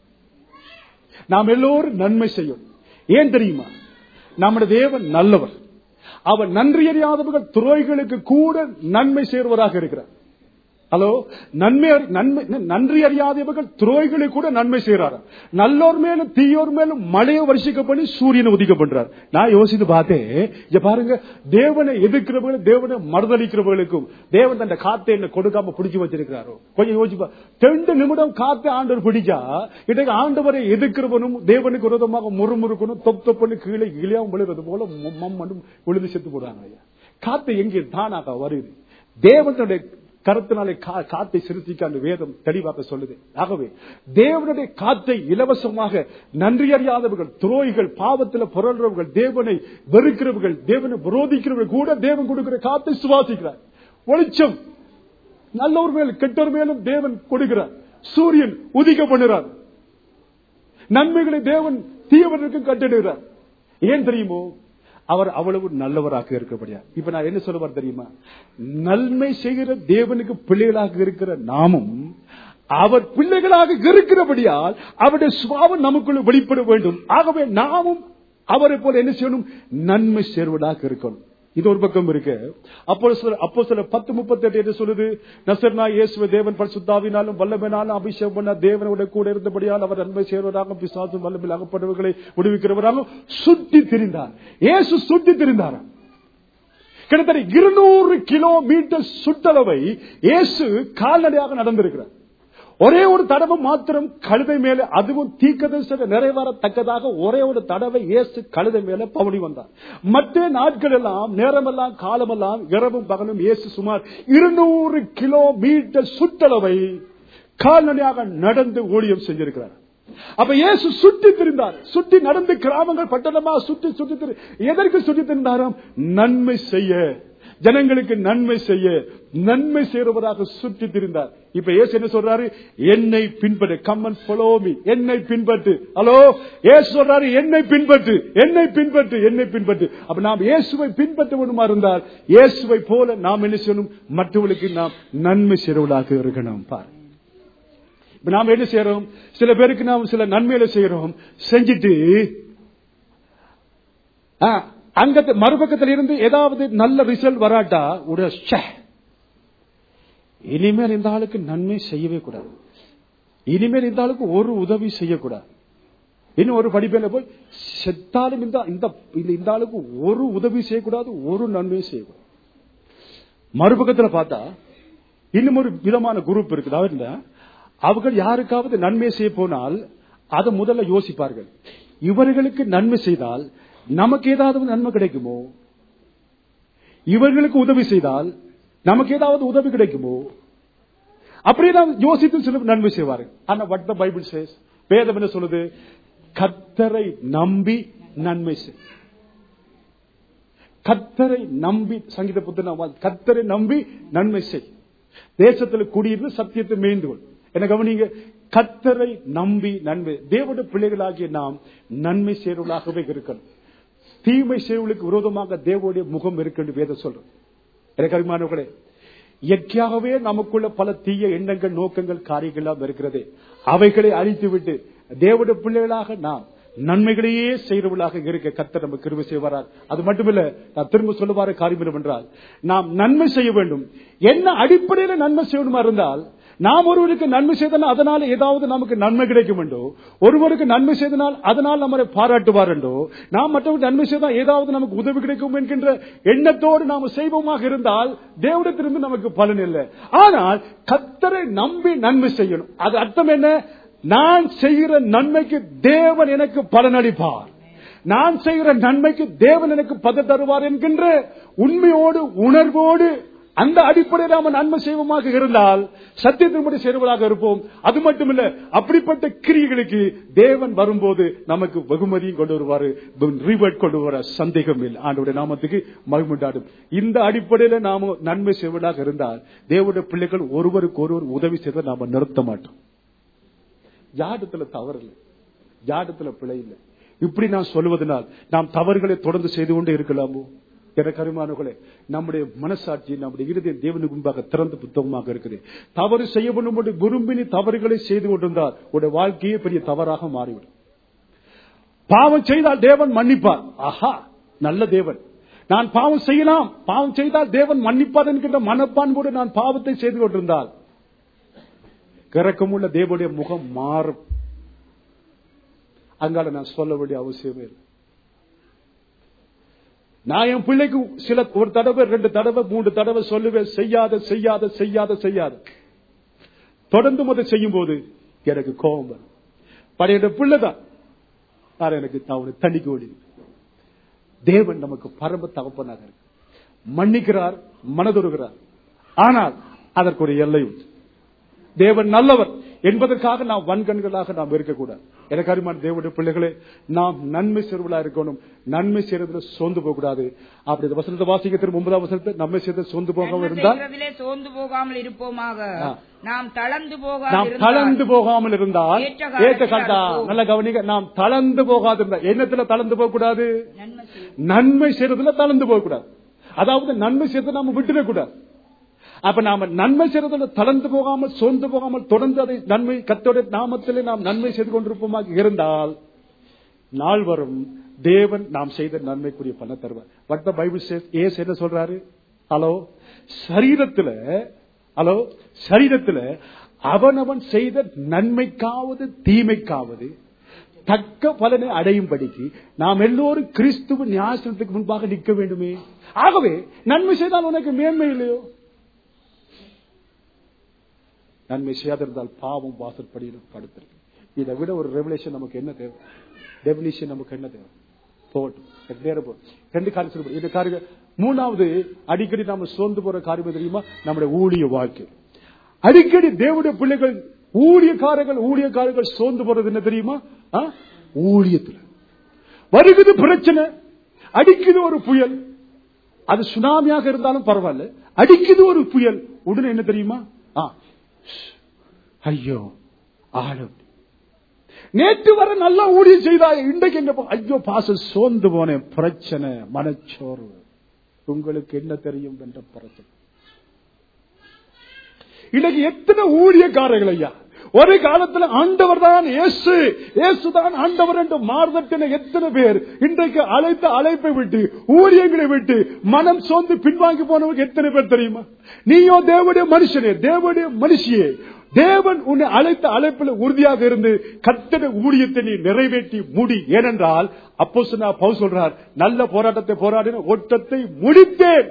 நாம் எல்லோரும் நன்மை செய்யும் ஏன் தெரியுமா நம்முடைய தேவன் நல்லவர் அவர் நன்றி அறியாதவர்கள் துறைகளுக்கு கூட நன்மை செய்வராக இருக்கிறார் ஹலோ நன்மை அறி- நன்மை நன்றி அறியாதவர்கள் துரோய்களுக்கு கூட நன்மை செய்யறாரு நல்லோர் மேலும் தீயோர் மேலும் மழையை வருஷிக்க பண்ணி சூரியனை உதிக்க பண்றார் நான் யோசித்து பார்த்தேன் இங்க பாருங்க தேவனை எதிர்க்கிறவர்கள் தேவனை மறுதளிக்கிறவர்களுக்கும் தேவன் அந்த காத்தை என்ன கொடுக்காம பிடிச்சு வச்சிருக்கிறாரோ கொஞ்சம் யோசிச்சு பா- ரெண்டு நிமிடம் காத்தை ஆண்டவர் பிடிச்சா இன்றைக்கு ஆண்டவரை எதிர்க்கிறவனும் தேவனுக்கு விரோதமாக முறுமுறுக்கணும் தொப் தொப்புன்னு கீழே இழியாவும் விழுறது போல மம்மனும் விழுந்து செத்து போடுறாங்க ஐயா காத்து எங்கே தானாக வருது தேவனுடைய கருத்தினாலே கா- காத்தை சிறுத்திக்க அந்த வேதம் தெளிவாக சொல்லுது ஆகவே தேவனுடைய காத்தை இலவசமாக நன்றி அறியாதவர்கள் துரோகிகள் பாவத்தில் புரள்றவர்கள் தேவனை வெறுக்கிறவர்கள் தேவனை விரோதிக்கிறவர்கள் கூட தேவன் கொடுக்கிற காத்தை சுவாசிக்கிறார் வெளிச்சம் நல்லோர் மேல் கெட்டோர் மேலும் தேவன் கொடுக்கிறார் சூரியன் உதிக்க பண்ணுறார் நன்மைகளை தேவன் தீயவர்களுக்கும் கட்டிடுகிறார் ஏன் தெரியுமோ அவர் அவ்வளவு நல்லவராக இருக்கிறபடியா இப்ப நான் என்ன சொல்லுவார் தெரியுமா நன்மை செய்கிற தேவனுக்கு பிள்ளைகளாக இருக்கிற நாமும் அவர் பிள்ளைகளாக இருக்கிறபடியால் அவருடைய சுபாவம் நமக்குள்ள வெளிப்பட வேண்டும் ஆகவே நாமும் அவரை போல என்ன செய்யணும் நன்மை சேர்வதாக இருக்கணும் இது ஒரு பக்கம் இருக்கு அப்போ அப்போ சில பத்து முப்பத்தி எட்டு என்ன சொல்லுது நசர்னா இயேசுவ தேவன் பரிசுத்தாவினாலும் வல்லமைனாலும் அபிஷேகம் பண்ண தேவனோட கூட இருந்தபடியால் அவர் நன்மை செய்வதாக பிசாசும் வல்லமையில் அகப்பட்டவர்களை விடுவிக்கிறவராக சுற்றி திரிந்தார் இயேசு சுற்றி திரிந்தார் கிட்டத்தட்ட இருநூறு கிலோமீட்டர் சுற்றளவை இயேசு கால்நடையாக நடந்திருக்கிறார் ஒரே ஒரு தடவை மாத்திரம் கழுதை மேல அதுவும் தீக்கதரிசன நிறைவேறத்தக்கதாக ஒரே ஒரு தடவை இயேசு கழுதை மேல பவனி வந்தார் மற்ற நாட்கள் எல்லாம் நேரமெல்லாம் காலமெல்லாம் இரவும் பகலும் இயேசு சுமார் இருநூறு கிலோமீட்டர் சுற்றளவை கால்நடையாக நடந்து ஊழியம் செஞ்சிருக்கிறார் அப்ப இயேசு சுற்றி திரிந்தார் சுற்றி நடந்து கிராமங்கள் பட்டணமா சுற்றி சுற்றி திரி எதற்கு சுற்றி திரிந்தாராம் நன்மை செய்ய ஜனங்களுக்கு நன்மை செய்ய நன்மை செய்யறவராக சுற்றி திரிந்தார் இப்ப இயேசு என்ன சொல்றாரு என்னை பின்பற்று கம்மன் follow என்னை பின்பற்று ஹலோ இயேசு சொல்றாரு என்னை பின்பற்று என்னை பின்பற்று என்னை பின்பற்று அப்ப நாம் இயேசுவை பின்பற்ற வேண்டுமா இருந்தால் இயேசுவை போல நாம் என்ன செய்யணும் மற்றவர்களுக்கு நாம் நன்மை செய்யறவர்களாக இருக்கணும் பாரு இப்ப நாம் என்ன செய்யறோம் சில பேருக்கு நாம் சில நன்மையில செய்யறோம் செஞ்சுட்டு ஆ, அங்க மறுபக்கத்தில் இருந்து ஏதாவது நல்ல ரிசல்ட் வராட்டா உட ச்சே. இனிமேல் இந்த ஆளுக்கு நன்மை செய்யவே கூடாது இனிமேல் இந்த ஆளுக்கு ஒரு உதவி செய்யக்கூடாது இன்னும் ஒரு படிப்பையில போய் செத்தாலும் இந்த இந்த இந்த- இந்த ஆளுக்கு ஒரு உதவி செய்யக்கூடாது ஒரு நன்மையும் செய்யக்கூடாது மறுபக்கத்துல பார்த்தா இன்னும் ஒரு விதமான குரூப் இருக்குது அவர்ல அவர்கள் யாருக்காவது நன்மை செய்ய போனால் அதை முதல்ல யோசிப்பார்கள் இவர்களுக்கு நன்மை செய்தால் நமக்கு ஏதாவது நன்மை கிடைக்குமோ இவர்களுக்கு உதவி செய்தால் நமக்கு ஏதாவது உதவி கிடைக்குமோ அப்படியே நாம் யோசித்து சில நன்மை செய்வார்கள் ஆனா வட் த பைபிள் சேஸ் வேதம் என்ன சொல்லுது கத்தரை நம்பி நன்மை செய் கத்தரை நம்பி சங்கீத புத்தகம் கத்தரை நம்பி நன்மை செய் தேசத்துல குடியிருந்து சத்தியத்தை மேய்ந்து கொள் என்ன கவனிங்க கத்தரை நம்பி நன்மை தேவனுடைய பிள்ளைகளாகிய நாம் நன்மை செய்வர்களாகவே இருக்கணும் தீமை செய்வர்களுக்கு விரோதமாக தேவனுடைய முகம் இருக்கு வேத சொல்றோம் எனக்கு அருமானவர்களே இயற்கையாகவே நமக்குள்ள பல தீய எண்ணங்கள் நோக்கங்கள் காரியங்கள் இருக்கிறது அவைகளை அழித்துவிட்டு தேவனுடைய பிள்ளைகளாக நாம் நன்மைகளையே செய்கிறவர்களாக இருக்க கத்தர் நம்ம கிருபை செய்வாரார் அது மட்டுமில்ல நான் திரும்ப சொல்லுவார காரியம் என்றால் நாம் நன்மை செய்ய வேண்டும் என்ன அடிப்படையில நன்மை செய்யணுமா இருந்தால் நாம் ஒருவருக்கு நன்மை செய்தனால் அதனால ஏதாவது நமக்கு நன்மை கிடைக்கும் என்றோ ஒருவருக்கு நன்மை செய்தனால் அதனால் நம்மளை பாராட்டுவார் என்றோ நாம் மற்றவருக்கு நன்மை செய்தால் ஏதாவது நமக்கு உதவி கிடைக்கும் என்கின்ற எண்ணத்தோடு நாம் செய்வோமாக இருந்தால் தேவடத்திலிருந்து நமக்கு பலன் இல்லை ஆனால் கத்தரை நம்பி நன்மை செய்யணும் அது அர்த்தம் என்ன நான் செய்கிற நன்மைக்கு தேவன் எனக்கு பலனளிப்பார் நான் செய்கிற நன்மைக்கு தேவன் எனக்கு பத தருவார் என்கின்ற உண்மையோடு உணர்வோடு அந்த அடிப்படையில் நாம நன்மை செய்வோமாக இருந்தால் சத்தியத்தின்படி செய்வதாக இருப்போம் அது மட்டுமல்ல அப்படிப்பட்ட கிரியைகளுக்கு தேவன் வரும்போது நமக்கு வெகுமதியும் கொண்டு வருவாரு ரிவர்ட் கொண்டு வர சந்தேகம் இல்லை ஆண்டோட நாமத்துக்கு மகிமுண்டாடும் இந்த அடிப்படையில நாம நன்மை செய்வதாக இருந்தால் தேவனுடைய பிள்ளைகள் ஒருவருக்கு ஒருவர் உதவி செய்த நாம நிறுத்த மாட்டோம் யாடத்துல தவறு இல்லை யாடத்துல பிழை இல்லை இப்படி நான் சொல்லுவதனால் நாம் தவறுகளை தொடர்ந்து செய்து கொண்டே இருக்கலாமோ என கருமானங்களே நம்முடைய மனசாட்சி நம்முடைய இருதயம் தேவனுக்கு முன்பாக திறந்த புத்தகமாக இருக்குது தவறு செய்ய வேண்டும் என்று விரும்பினி தவறுகளை செய்து கொண்டிருந்தால் உடைய வாழ்க்கையே பெரிய தவறாக மாறிவிடும் பாவம் செய்தால் தேவன் மன்னிப்பார் ஆஹா நல்ல தேவன் நான் பாவம் செய்யலாம் பாவம் செய்தால் தேவன் மன்னிப்பார் என்கின்ற மனப்பான்போடு நான் பாவத்தை செய்து கொண்டிருந்தால் கிறக்கமுள்ள தேவனுடைய முகம் மாறும் அங்கால நான் சொல்ல வேண்டிய அவசியமே இல்லை நான் என் பிள்ளைக்கு சில ஒரு தடவை ரெண்டு தடவை மூன்று தடவை சொல்லுவேன் செய்யாத செய்யாத செய்யாத செய்யாத தொடர்ந்து முதல் செய்யும் போது எனக்கு கோபம் வரும் பழைய பிள்ளைதான் ஆனா எனக்கு அவனை தண்ணிக்கு ஓடி தேவன் நமக்கு பரம தகப்பனாக இருக்கு மன்னிக்கிறார் மனதுருகிறார் ஆனால் அதற்கு ஒரு எல்லை உண்டு தேவன் நல்லவர் என்பதற்காக நாம் வன்கண்களாக நாம் இருக்கக்கூடாது எனக்கு அருமான தேவனுடைய பிள்ளைகளே நாம் நன்மை செய்வர்களா இருக்கணும் நன்மை செய்யறதுல சோர்ந்து போக கூடாது அப்படி இந்த வசனத்தை வாசிக்க திரும்ப ஒன்பதாம் வசனத்தை நன்மை செய்த சோர்ந்து போகாம நன்மை இருந்தால் செய்கிறதிலே சோர்ந்து போகாமல் இருப்போமாக ஆ. நாம் தளர்ந்து நாம் போகாமல் தளர்ந்து போகாமல் இருந்தால் ஏற்ற காலத்தில் ஏற்ற காலத்தா அறுப்போம். நல்ல கவனிக்க நாம் தளர்ந்து போகாது இருந்தால் என்னத்துல தளர்ந்து போக கூடாது நன்மை செய்ய நன்மை செய்யறதுல தளர்ந்து போக கூடாது அதாவது நன்மை செய்யறதை நாம விட்டுடக்கூடாது அப்ப நாம நன்மை செய்யறதுல தளர்ந்து போகாமல் சோர்ந்து போகாமல் தொடர்ந்து அதை நன்மை கத்தோட நாமத்திலே நாம் நன்மை செய்து கொண்டிருப்போமாக இருந்தால் நாள் வரும் தேவன் நாம் செய்த நன்மைக்குரிய பண தருவார் வட் த பைபிள் ஏஸ் என்ன சொல்றாரு ஹலோ சரீரத்துல ஹலோ சரீரத்துல அவனவன் செய்த நன்மைக்காவது தீமைக்காவது தக்க பலனை அடையும்படிக்கு நாம் எல்லோரும் கிறிஸ்துவ நியாசனத்துக்கு முன்பாக நிற்க வேண்டுமே ஆகவே நன்மை செய்தால் உனக்கு மேன்மை இல்லையோ நன்மை செய்யாதிருந்தால் பாவம் வாசற்படியில் படுத்திருக்கு இதை விட ஒரு ரெவலேஷன் நமக்கு என்ன தேவை டெபினிஷன் நமக்கு என்ன தேவை போகட்டும் எனக்கு நேரம் போகும் ரெண்டு காரியம் சொல்லப்படும் இந்த காரியம் மூணாவது அடிக்கடி நாம சோர்ந்து போற காரியம் தெரியுமா நம்முடைய ஊழிய வாழ்க்கை அடிக்கடி தேவனுடைய பிள்ளைகள் ஊழியக்காரர்கள் ஊழியக்காரர்கள் சோர்ந்து போறது என்ன தெரியுமா ஆ? ஊழியத்துல வருகுது பிரச்சனை அடிக்குது ஒரு புயல் அது சுனாமியாக இருந்தாலும் பரவாயில்ல அடிக்குது ஒரு புயல் உடனே என்ன தெரியுமா ஆ, ஐயோ ஆழம் நேற்று வர நல்லா ஊழியம் செய்தாய் இன்றைக்கு என்ன பா- ஐயோ பாச சோர்ந்து போனேன் பிரச்சனை மனச்சோர்வு உங்களுக்கு என்ன தெரியும் என்ற பிரச்சனை இன்னைக்கு எத்தனை ஊழியக்காரர்கள் ஐயா ஒரு காலத்துல ஆண்டவர் தான் இயேசு இயேசு தான் ஆண்டவர் என்று மாறுதட்டின எத்தனை பேர் இன்றைக்கு அழைத்த அழைப்பை விட்டு ஊழியங்களை விட்டு மனம் சோர்ந்து பின்வாங்கி போனவங்க எத்தனை பேர் தெரியுமா நீயோ தேவனுடைய மனுஷனே தேவனுடைய மனுஷியே தேவன் உன்னை அழைத்த அழைப்பில் உறுதியாக இருந்து கத்தட ஊழியத்தை நீ நிறைவேற்றி முடி ஏனென்றால் அப்போ சொன்னா பவுல் சொல்றார் நல்ல போராட்டத்தை போராடின ஓட்டத்தை முடித்தேன்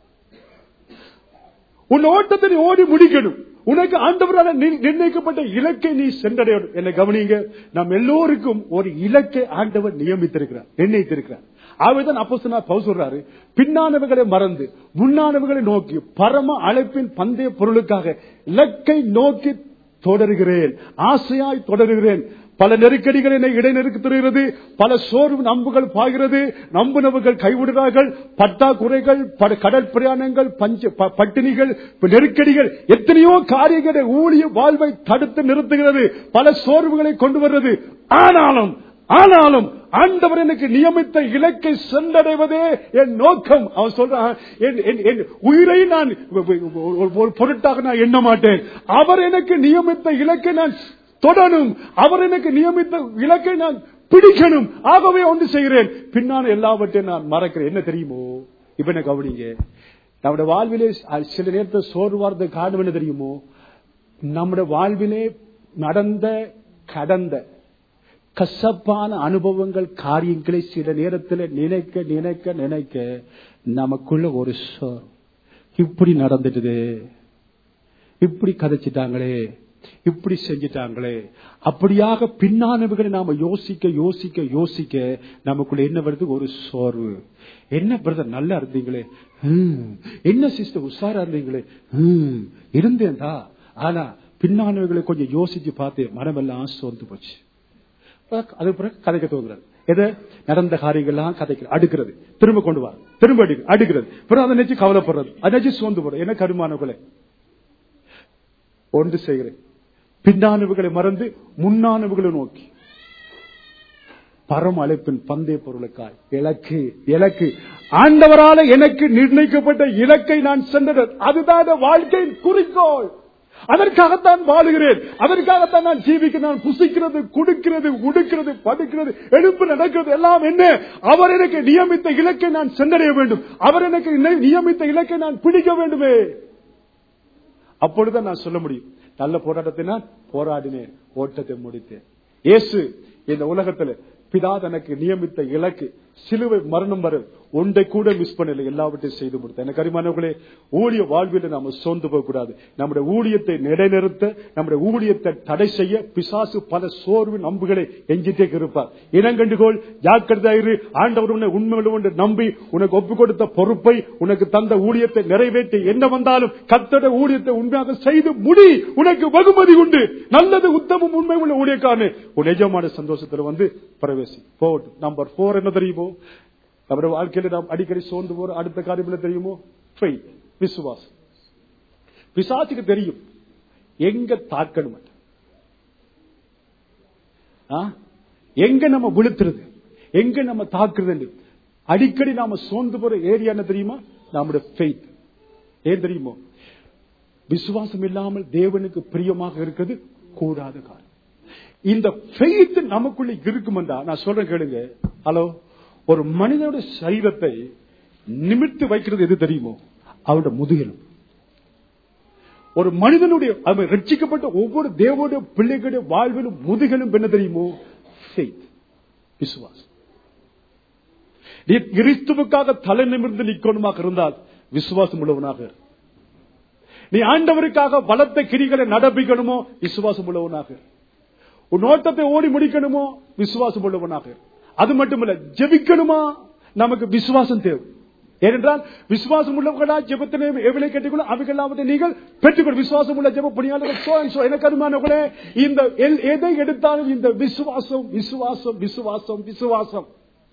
உன் ஓட்டத்தை நீ ஓடி முடிக்கணும் உனக்கு ஆண்டவரால் நி- நிர்ணயிக்கப்பட்ட இலக்கை நீ சென்றடையணும் என்னை கவனிங்க நம் எல்லோருக்கும் ஒரு இலக்கை ஆண்டவர் நியமித்திருக்கிறார் நிர்ணயித்திருக்கிறார் ஆகவேதான் அப்போ பவுல் சொல்றாரு பின்னானவர்களை மறந்து முன்னானவர்களை நோக்கி பரம அழைப்பின் பந்தய பொருளுக்காக இலக்கை நோக்கி தொடருகிறேன் ஆசையாய் தொடருகிறேன் பல நெருக்கடிகள் என்னை இடைநெருக்கி தருகிறது பல சோர்வு நம்புகள் பாய்கிறது நம்புனவர்கள் கைவிடுகிறார்கள் பட்டாக்குறைகள் பட- கடல் பிரயாணங்கள் பஞ்ச ப- பட்டினிகள் நெருக்கடிகள் எத்தனையோ காரியங்களை ஊழிய வாழ்வை தடுத்து நிறுத்துகிறது பல சோர்வுகளை கொண்டு வருகிறது ஆனாலும் ஆனாலும் ஆண்டவர் எனக்கு நியமித்த இலக்கை சென்றடைவதே என் நோக்கம் அவன் சொல்றான் என்- என்- என் உயிரை நான் ஒரு- ஒரு பொருட்டாக நான் எண்ண மாட்டேன் அவர் எனக்கு நியமித்த இலக்கை நான் தொடரும் அவர் எனக்கு நியமித்த இலக்கை நான் பிடிக்கணும் ஆகவே ஒன்று செய்கிறேன் பின்னான எல்லாவற்றையும் நான் மறக்கிறேன் என்ன தெரியுமோ இப்ப என்ன கவனிங்க நம்முடைய வாழ்விலே சில நேரத்தில் சோர்வார்ந்த காரணம் என்ன தெரியுமோ நம்முடைய வாழ்விலே நடந்த கடந்த கசப்பான அனுபவங்கள் காரியங்களை சில நேரத்தில் நினைக்க நினைக்க நினைக்க நமக்குள்ள ஒரு சோர் இப்படி நடந்துட்டுது இப்படி கதைச்சிட்டாங்களே இப்படி செஞ்சிட்டாங்களே அப்படியாக பின்னானவர்களை நாம யோசிக்க யோசிக்க யோசிக்க நமக்குள்ள என்ன வருது ஒரு சோர்வு என்ன பிரதர் நல்லா இருந்தீங்களே ஹம். என்ன சிஸ்டர் உஷாரா இருந்தீங்களே ஹம். இருந்தேன்டா ஆனா பின்னானவர்களை கொஞ்சம் யோசிச்சு பார்த்து மனமெல்லாம் சோர்ந்து போச்சு அது பிறகு கதைக்க தோன்றாரு எதை நடந்த காரியங்கள்லாம் கதைக்கிறது அடுக்கிறது திரும்ப கொண்டு வர திரும்ப அடிக்கிறது அடுக்கிறது பிறகு அதை நினைச்சு கவலைப்படுறது அதை நினைச்சு சோர்ந்து போடுறது என்ன கருமானவர்களே ஒன்று செய்கிறேன் பின்னானவுகளை மறந்து முன்னானவுகளை நோக்கி பரம் அழைப்பின் பந்தய பொருளுக்காய் இலக்கு இலக்கு ஆண்டவரால எனக்கு நிர்ணயிக்கப்பட்ட இலக்கை நான் சென்றது அதுதான் இந்த வாழ்க்கையின் குறிக்கோள் அதற்காகத்தான் வாழுகிறேன் அதற்காகத்தான் நான் ஜீவிக்க நான் புசிக்கிறது குடுக்கிறது உடுக்கிறது படுக்கிறது எழுப்பு நடக்கிறது எல்லாம் என்ன அவர் எனக்கு நியமித்த இலக்கை நான் சென்றடைய வேண்டும் அவர் எனக்கு நி- நியமித்த இலக்கை நான் பிடிக்க வேண்டுமே அப்பொழுதுதான் நான் சொல்ல முடியும் நல்ல போராட்டத்தை நான் போராடினேன் ஓட்டத்தை முடித்தேன் இயேசு இந்த உலகத்துல பிதா தனக்கு நியமித்த இலக்கு சிலுவை மரணம் வர ஒன்றை கூட மிஸ் பண்ணல எல்லாவற்றையும் செய்து முடித்தேன் எனக்கு அருமானவர்களே ஊழிய வாழ்வில் நாம சோர்ந்து போக கூடாது நம்முடைய ஊழியத்தை நிலைநிறுத்த நம்முடைய ஊழியத்தை தடை செய்ய பிசாசு பல சோர்வு நம்புகளை எஞ்சிட்டே இருப்பார் இனங்கண்டுகோள் ஜாக்கிரதாயிரு ஆண்டவர் உன்னை உண்மையுள்ள ஒன்று நம்பி உனக்கு ஒப்பு கொடுத்த பொறுப்பை உனக்கு தந்த ஊழியத்தை நிறைவேற்றி என்ன வந்தாலும் கத்தட ஊழியத்தை உண்மையாக செய்து முடி உனக்கு வெகுமதி உண்டு நல்லது உத்தமம் உண்மை உள்ள ஊழியக்காரனே உன் நிஜமான சந்தோஷத்துல வந்து பிரவேசி போகட்டும் நம்பர் போர் என்ன தெரியுமோ நம்முடைய வாழ்க்கையில நாம் அடிக்கடி சோர்ந்து போற அடுத்த காரியம் என்ன தெரியுமோ faith, விசுவாசம் பிசாசுக்கு தெரியும் எங்க தாக்கணும் ஆ? எங்க நம்ம விழுத்துறது எங்க நம்ம தாக்குறது அடிக்கடி நாம சோர்ந்து போற ஏரியா என்ன தெரியுமா நம்முடைய faith. ஏன் தெரியுமோ விசுவாசம் இல்லாமல் தேவனுக்கு பிரியமாக இருக்கிறது கூடாத காரியம் இந்த faith நமக்குள்ள இருக்குமெண்டா நான் சொல்றேன் கேளுங்க ஹலோ ஒரு மனிதனுடைய சரீரத்தை நிமிர்த்து வைக்கிறது எது தெரியுமோ அவருடைய முதுகெலும் ஒரு மனிதனுடைய அவன் ரட்சிக்கப்பட்ட ஒவ்வொரு தேவோட பிள்ளைகளுடைய வாழ்விலும் முதுகெலும் என்ன தெரியுமோ faith. விசுவாசம் நீ கிறிஸ்துவுக்காக தலை நிமிர்ந்து நிக்கணுமாக இருந்தால் விசுவாசம் உள்ளவனாக இரு. நீ ஆண்டவருக்காக பலத்த கிரிகளை நடப்பிக்கணுமோ விசுவாசம் உள்ளவனாக இரு. உன் ஓட்டத்தை ஓடி முடிக்கணுமோ விசுவாசம் உள்ளவனாக இரு. அது மட்டுமல்ல ஜெபிக்கணுமா நமக்கு விசுவாசம் தேவை ஏனென்றால் விசுவாசம் உள்ளவர்களா ஜெபத்திலே எவ்வளவு கேட்டுக்கணும் அவைகள் நீங்கள் பெற்றுக்கொள் விசுவாசம் உள்ள ஜெப பணியாளர்கள் so and so. எனக்கு அருமானவர்களே இந்த எல்- எதை எடுத்தாலும் இந்த விசுவாசம் விசுவாசம் விசுவாசம் விசுவாசம்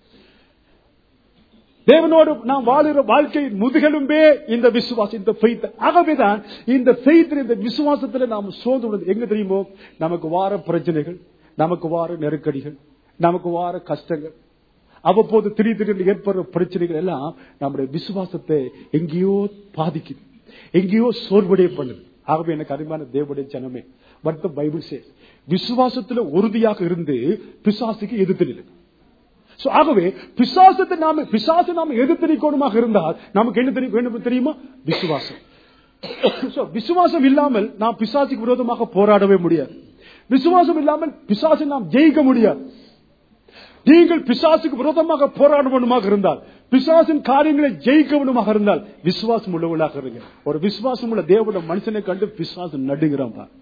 தேவனோடு நாம் வாழுகிற வாழ்க்கையின் முதுகெலும்பே இந்த விசுவாசம் இந்த faith. ஆகவேதான் இந்த faith, இந்த விசுவாசத்துல நாம் சோர்ந்து உள்ளது எங்க தெரியுமோ நமக்கு வார பிரச்சனைகள் நமக்கு வார நெருக்கடிகள் நமக்கு வார கஷ்டங்கள் அவ்வப்போது திடீர் திடீர்னு ஏற்படுற பிரச்சனைகள் எல்லாம் நம்முடைய விசுவாசத்தை எங்கேயோ பாதிக்குது எங்கேயோ சோர்வடைய பண்ணுது ஆகவே எனக்கு அருமையான தேவனுடைய ஜனமே பட் த பைபிள் சேஸ் விசுவாசத்துல உறுதியாக இருந்து பிசாசுக்கு எதிர்த்து நில்லு So, ஆகவே பிசாசத்தை நாம பிசாசை நாம எதிர்த்து நிற்கணுமாக இருந்தால் நமக்கு என்ன தெரியும் வேண்டும் தெரியுமா விசுவாசம் So, விசுவாசம் இல்லாமல் நாம் பிசாசுக்கு விரோதமாக போராடவே முடியாது விசுவாசம் இல்லாமல் பிசாசை நாம் ஜெயிக்க முடியாது நீங்கள் பிசாசுக்கு விரோதமாக போராட வேண்டுமாக இருந்தால் பிசாசின் காரியங்களை ஜெயிக்க வேண்டுமாக இருந்தால் விசுவாசம் உள்ளவர்களாக இருங்க ஒரு விசுவாசம் உள்ள தேவன மனுஷனை கண்டு பிசாசம் நடுங்கிறான் பார்.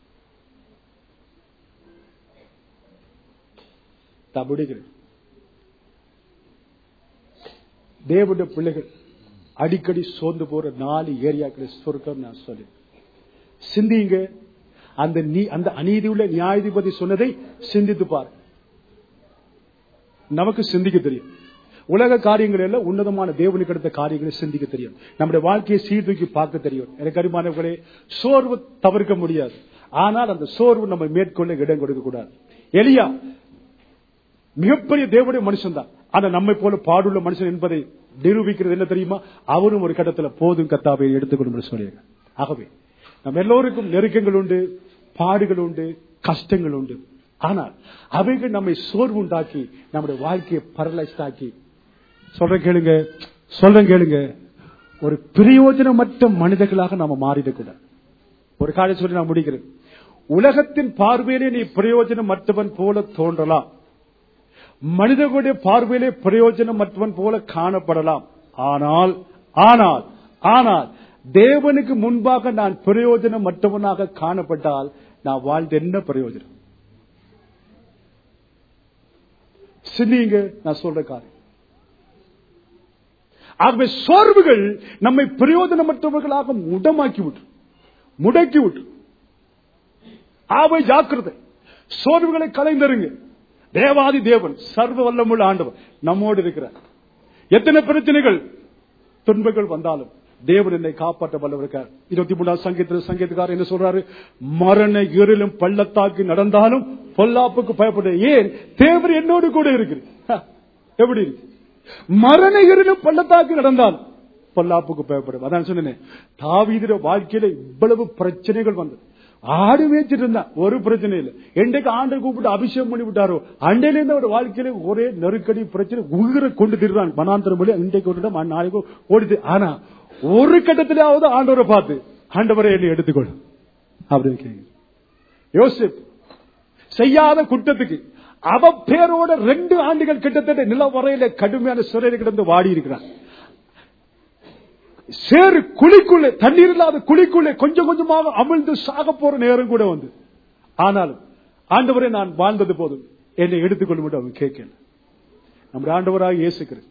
தபிடுகிறேன் தேவனுடைய பிள்ளைகள் அடிக்கடி சோர்ந்து போற நாலு ஏரியாக்களை சொர்க்கம் நான் சொல்லி சிந்திங்க அந்த நீ அந்த அநீதியுள்ள நியாயாதிபதி சொன்னதை சிந்தித்து பார் நமக்கு சிந்திக்க தெரியும் உலக காரியங்கள் எல்லாம் உன்னதமான தேவனுக்கு எடுத்த காரியங்களை சிந்திக்க தெரியும் நம்முடைய வாழ்க்கையை சீர்தூக்கி பார்க்க தெரியும் எனக்கு அறிமானவர்களே சோர்வு தவிர்க்க முடியாது ஆனால் அந்த சோர்வு நம்ம மேற்கொள்ள இடம் கொடுக்க கூடாது எலியா மிகப்பெரிய தேவனுடைய மனுஷன் தான் ஆனா நம்மை போல பாடுள்ள மனுஷன் என்பதை நிரூபிக்கிறது என்ன தெரியுமா அவரும் ஒரு கட்டத்துல போதும் கத்தாவை எடுத்துக்கொண்டு சொல்லியிருக்க ஆகவே நம்ம எல்லோருக்கும் நெருக்கங்கள் உண்டு பாடுகள் உண்டு கஷ்டங்கள் உண்டு ஆனால் அவைகள் நம்மை சோர்வு உண்டாக்கி நம்முடைய வாழ்க்கையை பரலைஸ் ஆக்கி சொல்ற கேளுங்க சொல்றேன் கேளுங்க ஒரு பிரயோஜனமற்ற மனிதர்களாக நாம மாறிடக்கூடாது ஒரு காரியம் சொல்லி நான் முடிக்கிறேன் உலகத்தின் பார்வையிலே நீ பிரயோஜனமற்றவன் போல தோன்றலாம் மனிதர்களுடைய பார்வையிலே பிரயோஜனமற்றவன் போல காணப்படலாம் ஆனால் ஆனால் ஆனால் தேவனுக்கு முன்பாக நான் பிரயோஜனமற்றவனாக காணப்பட்டால் நான் வாழ்ந்த என்ன பிரயோஜனம் சிந்திங்க நான் சொல்ற காரியம் ஆகவே சோர்வுகள் நம்மை பிரயோஜனமற்றவர்களாக முடமாக்கி விட்டு முடக்கி விட்டு ஆவை ஜாக்கிரதை சோர்வுகளை கலைந்தருங்க தேவாதி தேவன் சர்வ வல்லமுள்ள ஆண்டவர் நம்மோடு இருக்கிறார் எத்தனை பிரச்சனைகள் துன்பங்கள் வந்தாலும் தேவன் என்னை காப்பாற்ற வல்லவருக்கார் இருபத்தி மூணாம் சங்கீத சங்கீதக்காரர் என்ன சொல்றாரு மரண இருளும் பள்ளத்தாக்கு நடந்தாலும் பொல்லாப்புக்கு பயப்பட ஏன் தேவர் என்னோடு கூட இருக்கிறது எப்படி இருக்கு மரண இருளும் பள்ளத்தாக்கு நடந்தாலும் பொல்லாப்புக்கு பயப்படும் அதான் சொன்னேன் தாவீதிர வாழ்க்கையில இவ்வளவு பிரச்சனைகள் வந்தது ஆடு மேய்ச்சிட்டு இருந்தா ஒரு பிரச்சனை இல்லை என்றைக்கு ஆண்டை கூப்பிட்டு அபிஷேகம் பண்ணி விட்டாரோ அண்டையில இருந்து அவர் வாழ்க்கையில ஒரே நெருக்கடி பிரச்சனை உயிரை கொண்டு திடுறான் மனாந்திர மொழி இன்றைக்கு கொண்டு நாளைக்கு ஓடிது ஆனா ஒரு கட்டத்திலாவது ஆண்டவரை பார்த்து ஆண்டவரை என்னை எடுத்துக்கொள்ளும் அப்படின்னு கேட்கு யோசிப் செய்யாத குற்றத்துக்கு அவ பேரோட ரெண்டு ஆண்டுகள் கிட்டத்தட்ட நிலவரையில கடுமையான சிறையில் கிடந்து வாடி இருக்கிறான் சேறு குழிக்குள்ளே தண்ணீர் இல்லாத குழிக்குள்ளே கொஞ்சம் கொஞ்சமாக அமிழ்ந்து சாக போற நேரம் கூட வந்து ஆனாலும் ஆண்டவரை நான் வாழ்ந்தது போதும் என்னை எடுத்துக்கொள்ளும் அவன் கேட்கல நம்முடைய ஆண்டவராக இயேசுக்கிறேன்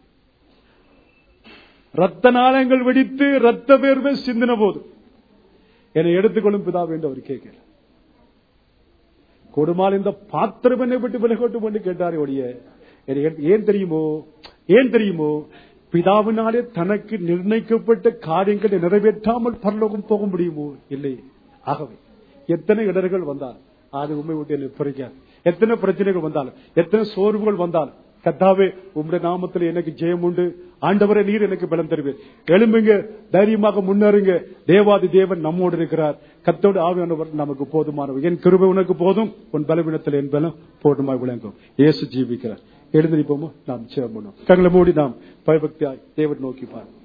ரத்த நாளங்கள் வெடித்து ரத்த பேர்வை சிந்தின போது என்னை எடுத்துக்கொள்ளும் பிதா என்று அவர் கேட்கல கொடுமால் இந்த பாத்திரம் என்னை விட்டு விலகட்டும் என்று கேட்டாரே ஒழிய ஏன் தெரியுமோ ஏன் தெரியுமோ பிதாவினாலே தனக்கு நிர்ணயிக்கப்பட்ட காரியங்களை நிறைவேற்றாமல் பரலோகம் போக முடியுமோ இல்லை ஆகவே எத்தனை இடர்கள் வந்தால் அது உண்மை விட்டு என்னை பிரிக்காது எத்தனை பிரச்சனைகள் வந்தாலும் எத்தனை சோர்வுகள் வந்தாலும் கத்தாவே உங்களுடைய நாமத்தில் எனக்கு ஜெயம் உண்டு ஆண்டவரை நீர் எனக்கு பலம் தருவேன் எழும்புங்க தைரியமாக முன்னேறுங்க தேவாதி தேவன் நம்மோடு இருக்கிறார் கத்தோடு ஆவியானவர் நமக்கு போதுமானவர் என் கிருபை உனக்கு போதும் உன் பலவீனத்தில் என் பலம் போதுமாய் விளங்கும் இயேசு ஜீவிக்கிறார் எழுந்திருப்போமோ நாம் சேவம் பண்ணுவோம் கங்களை மூடி நாம் பயபக்தியாய் தேவன் நோக்கி பாருங்க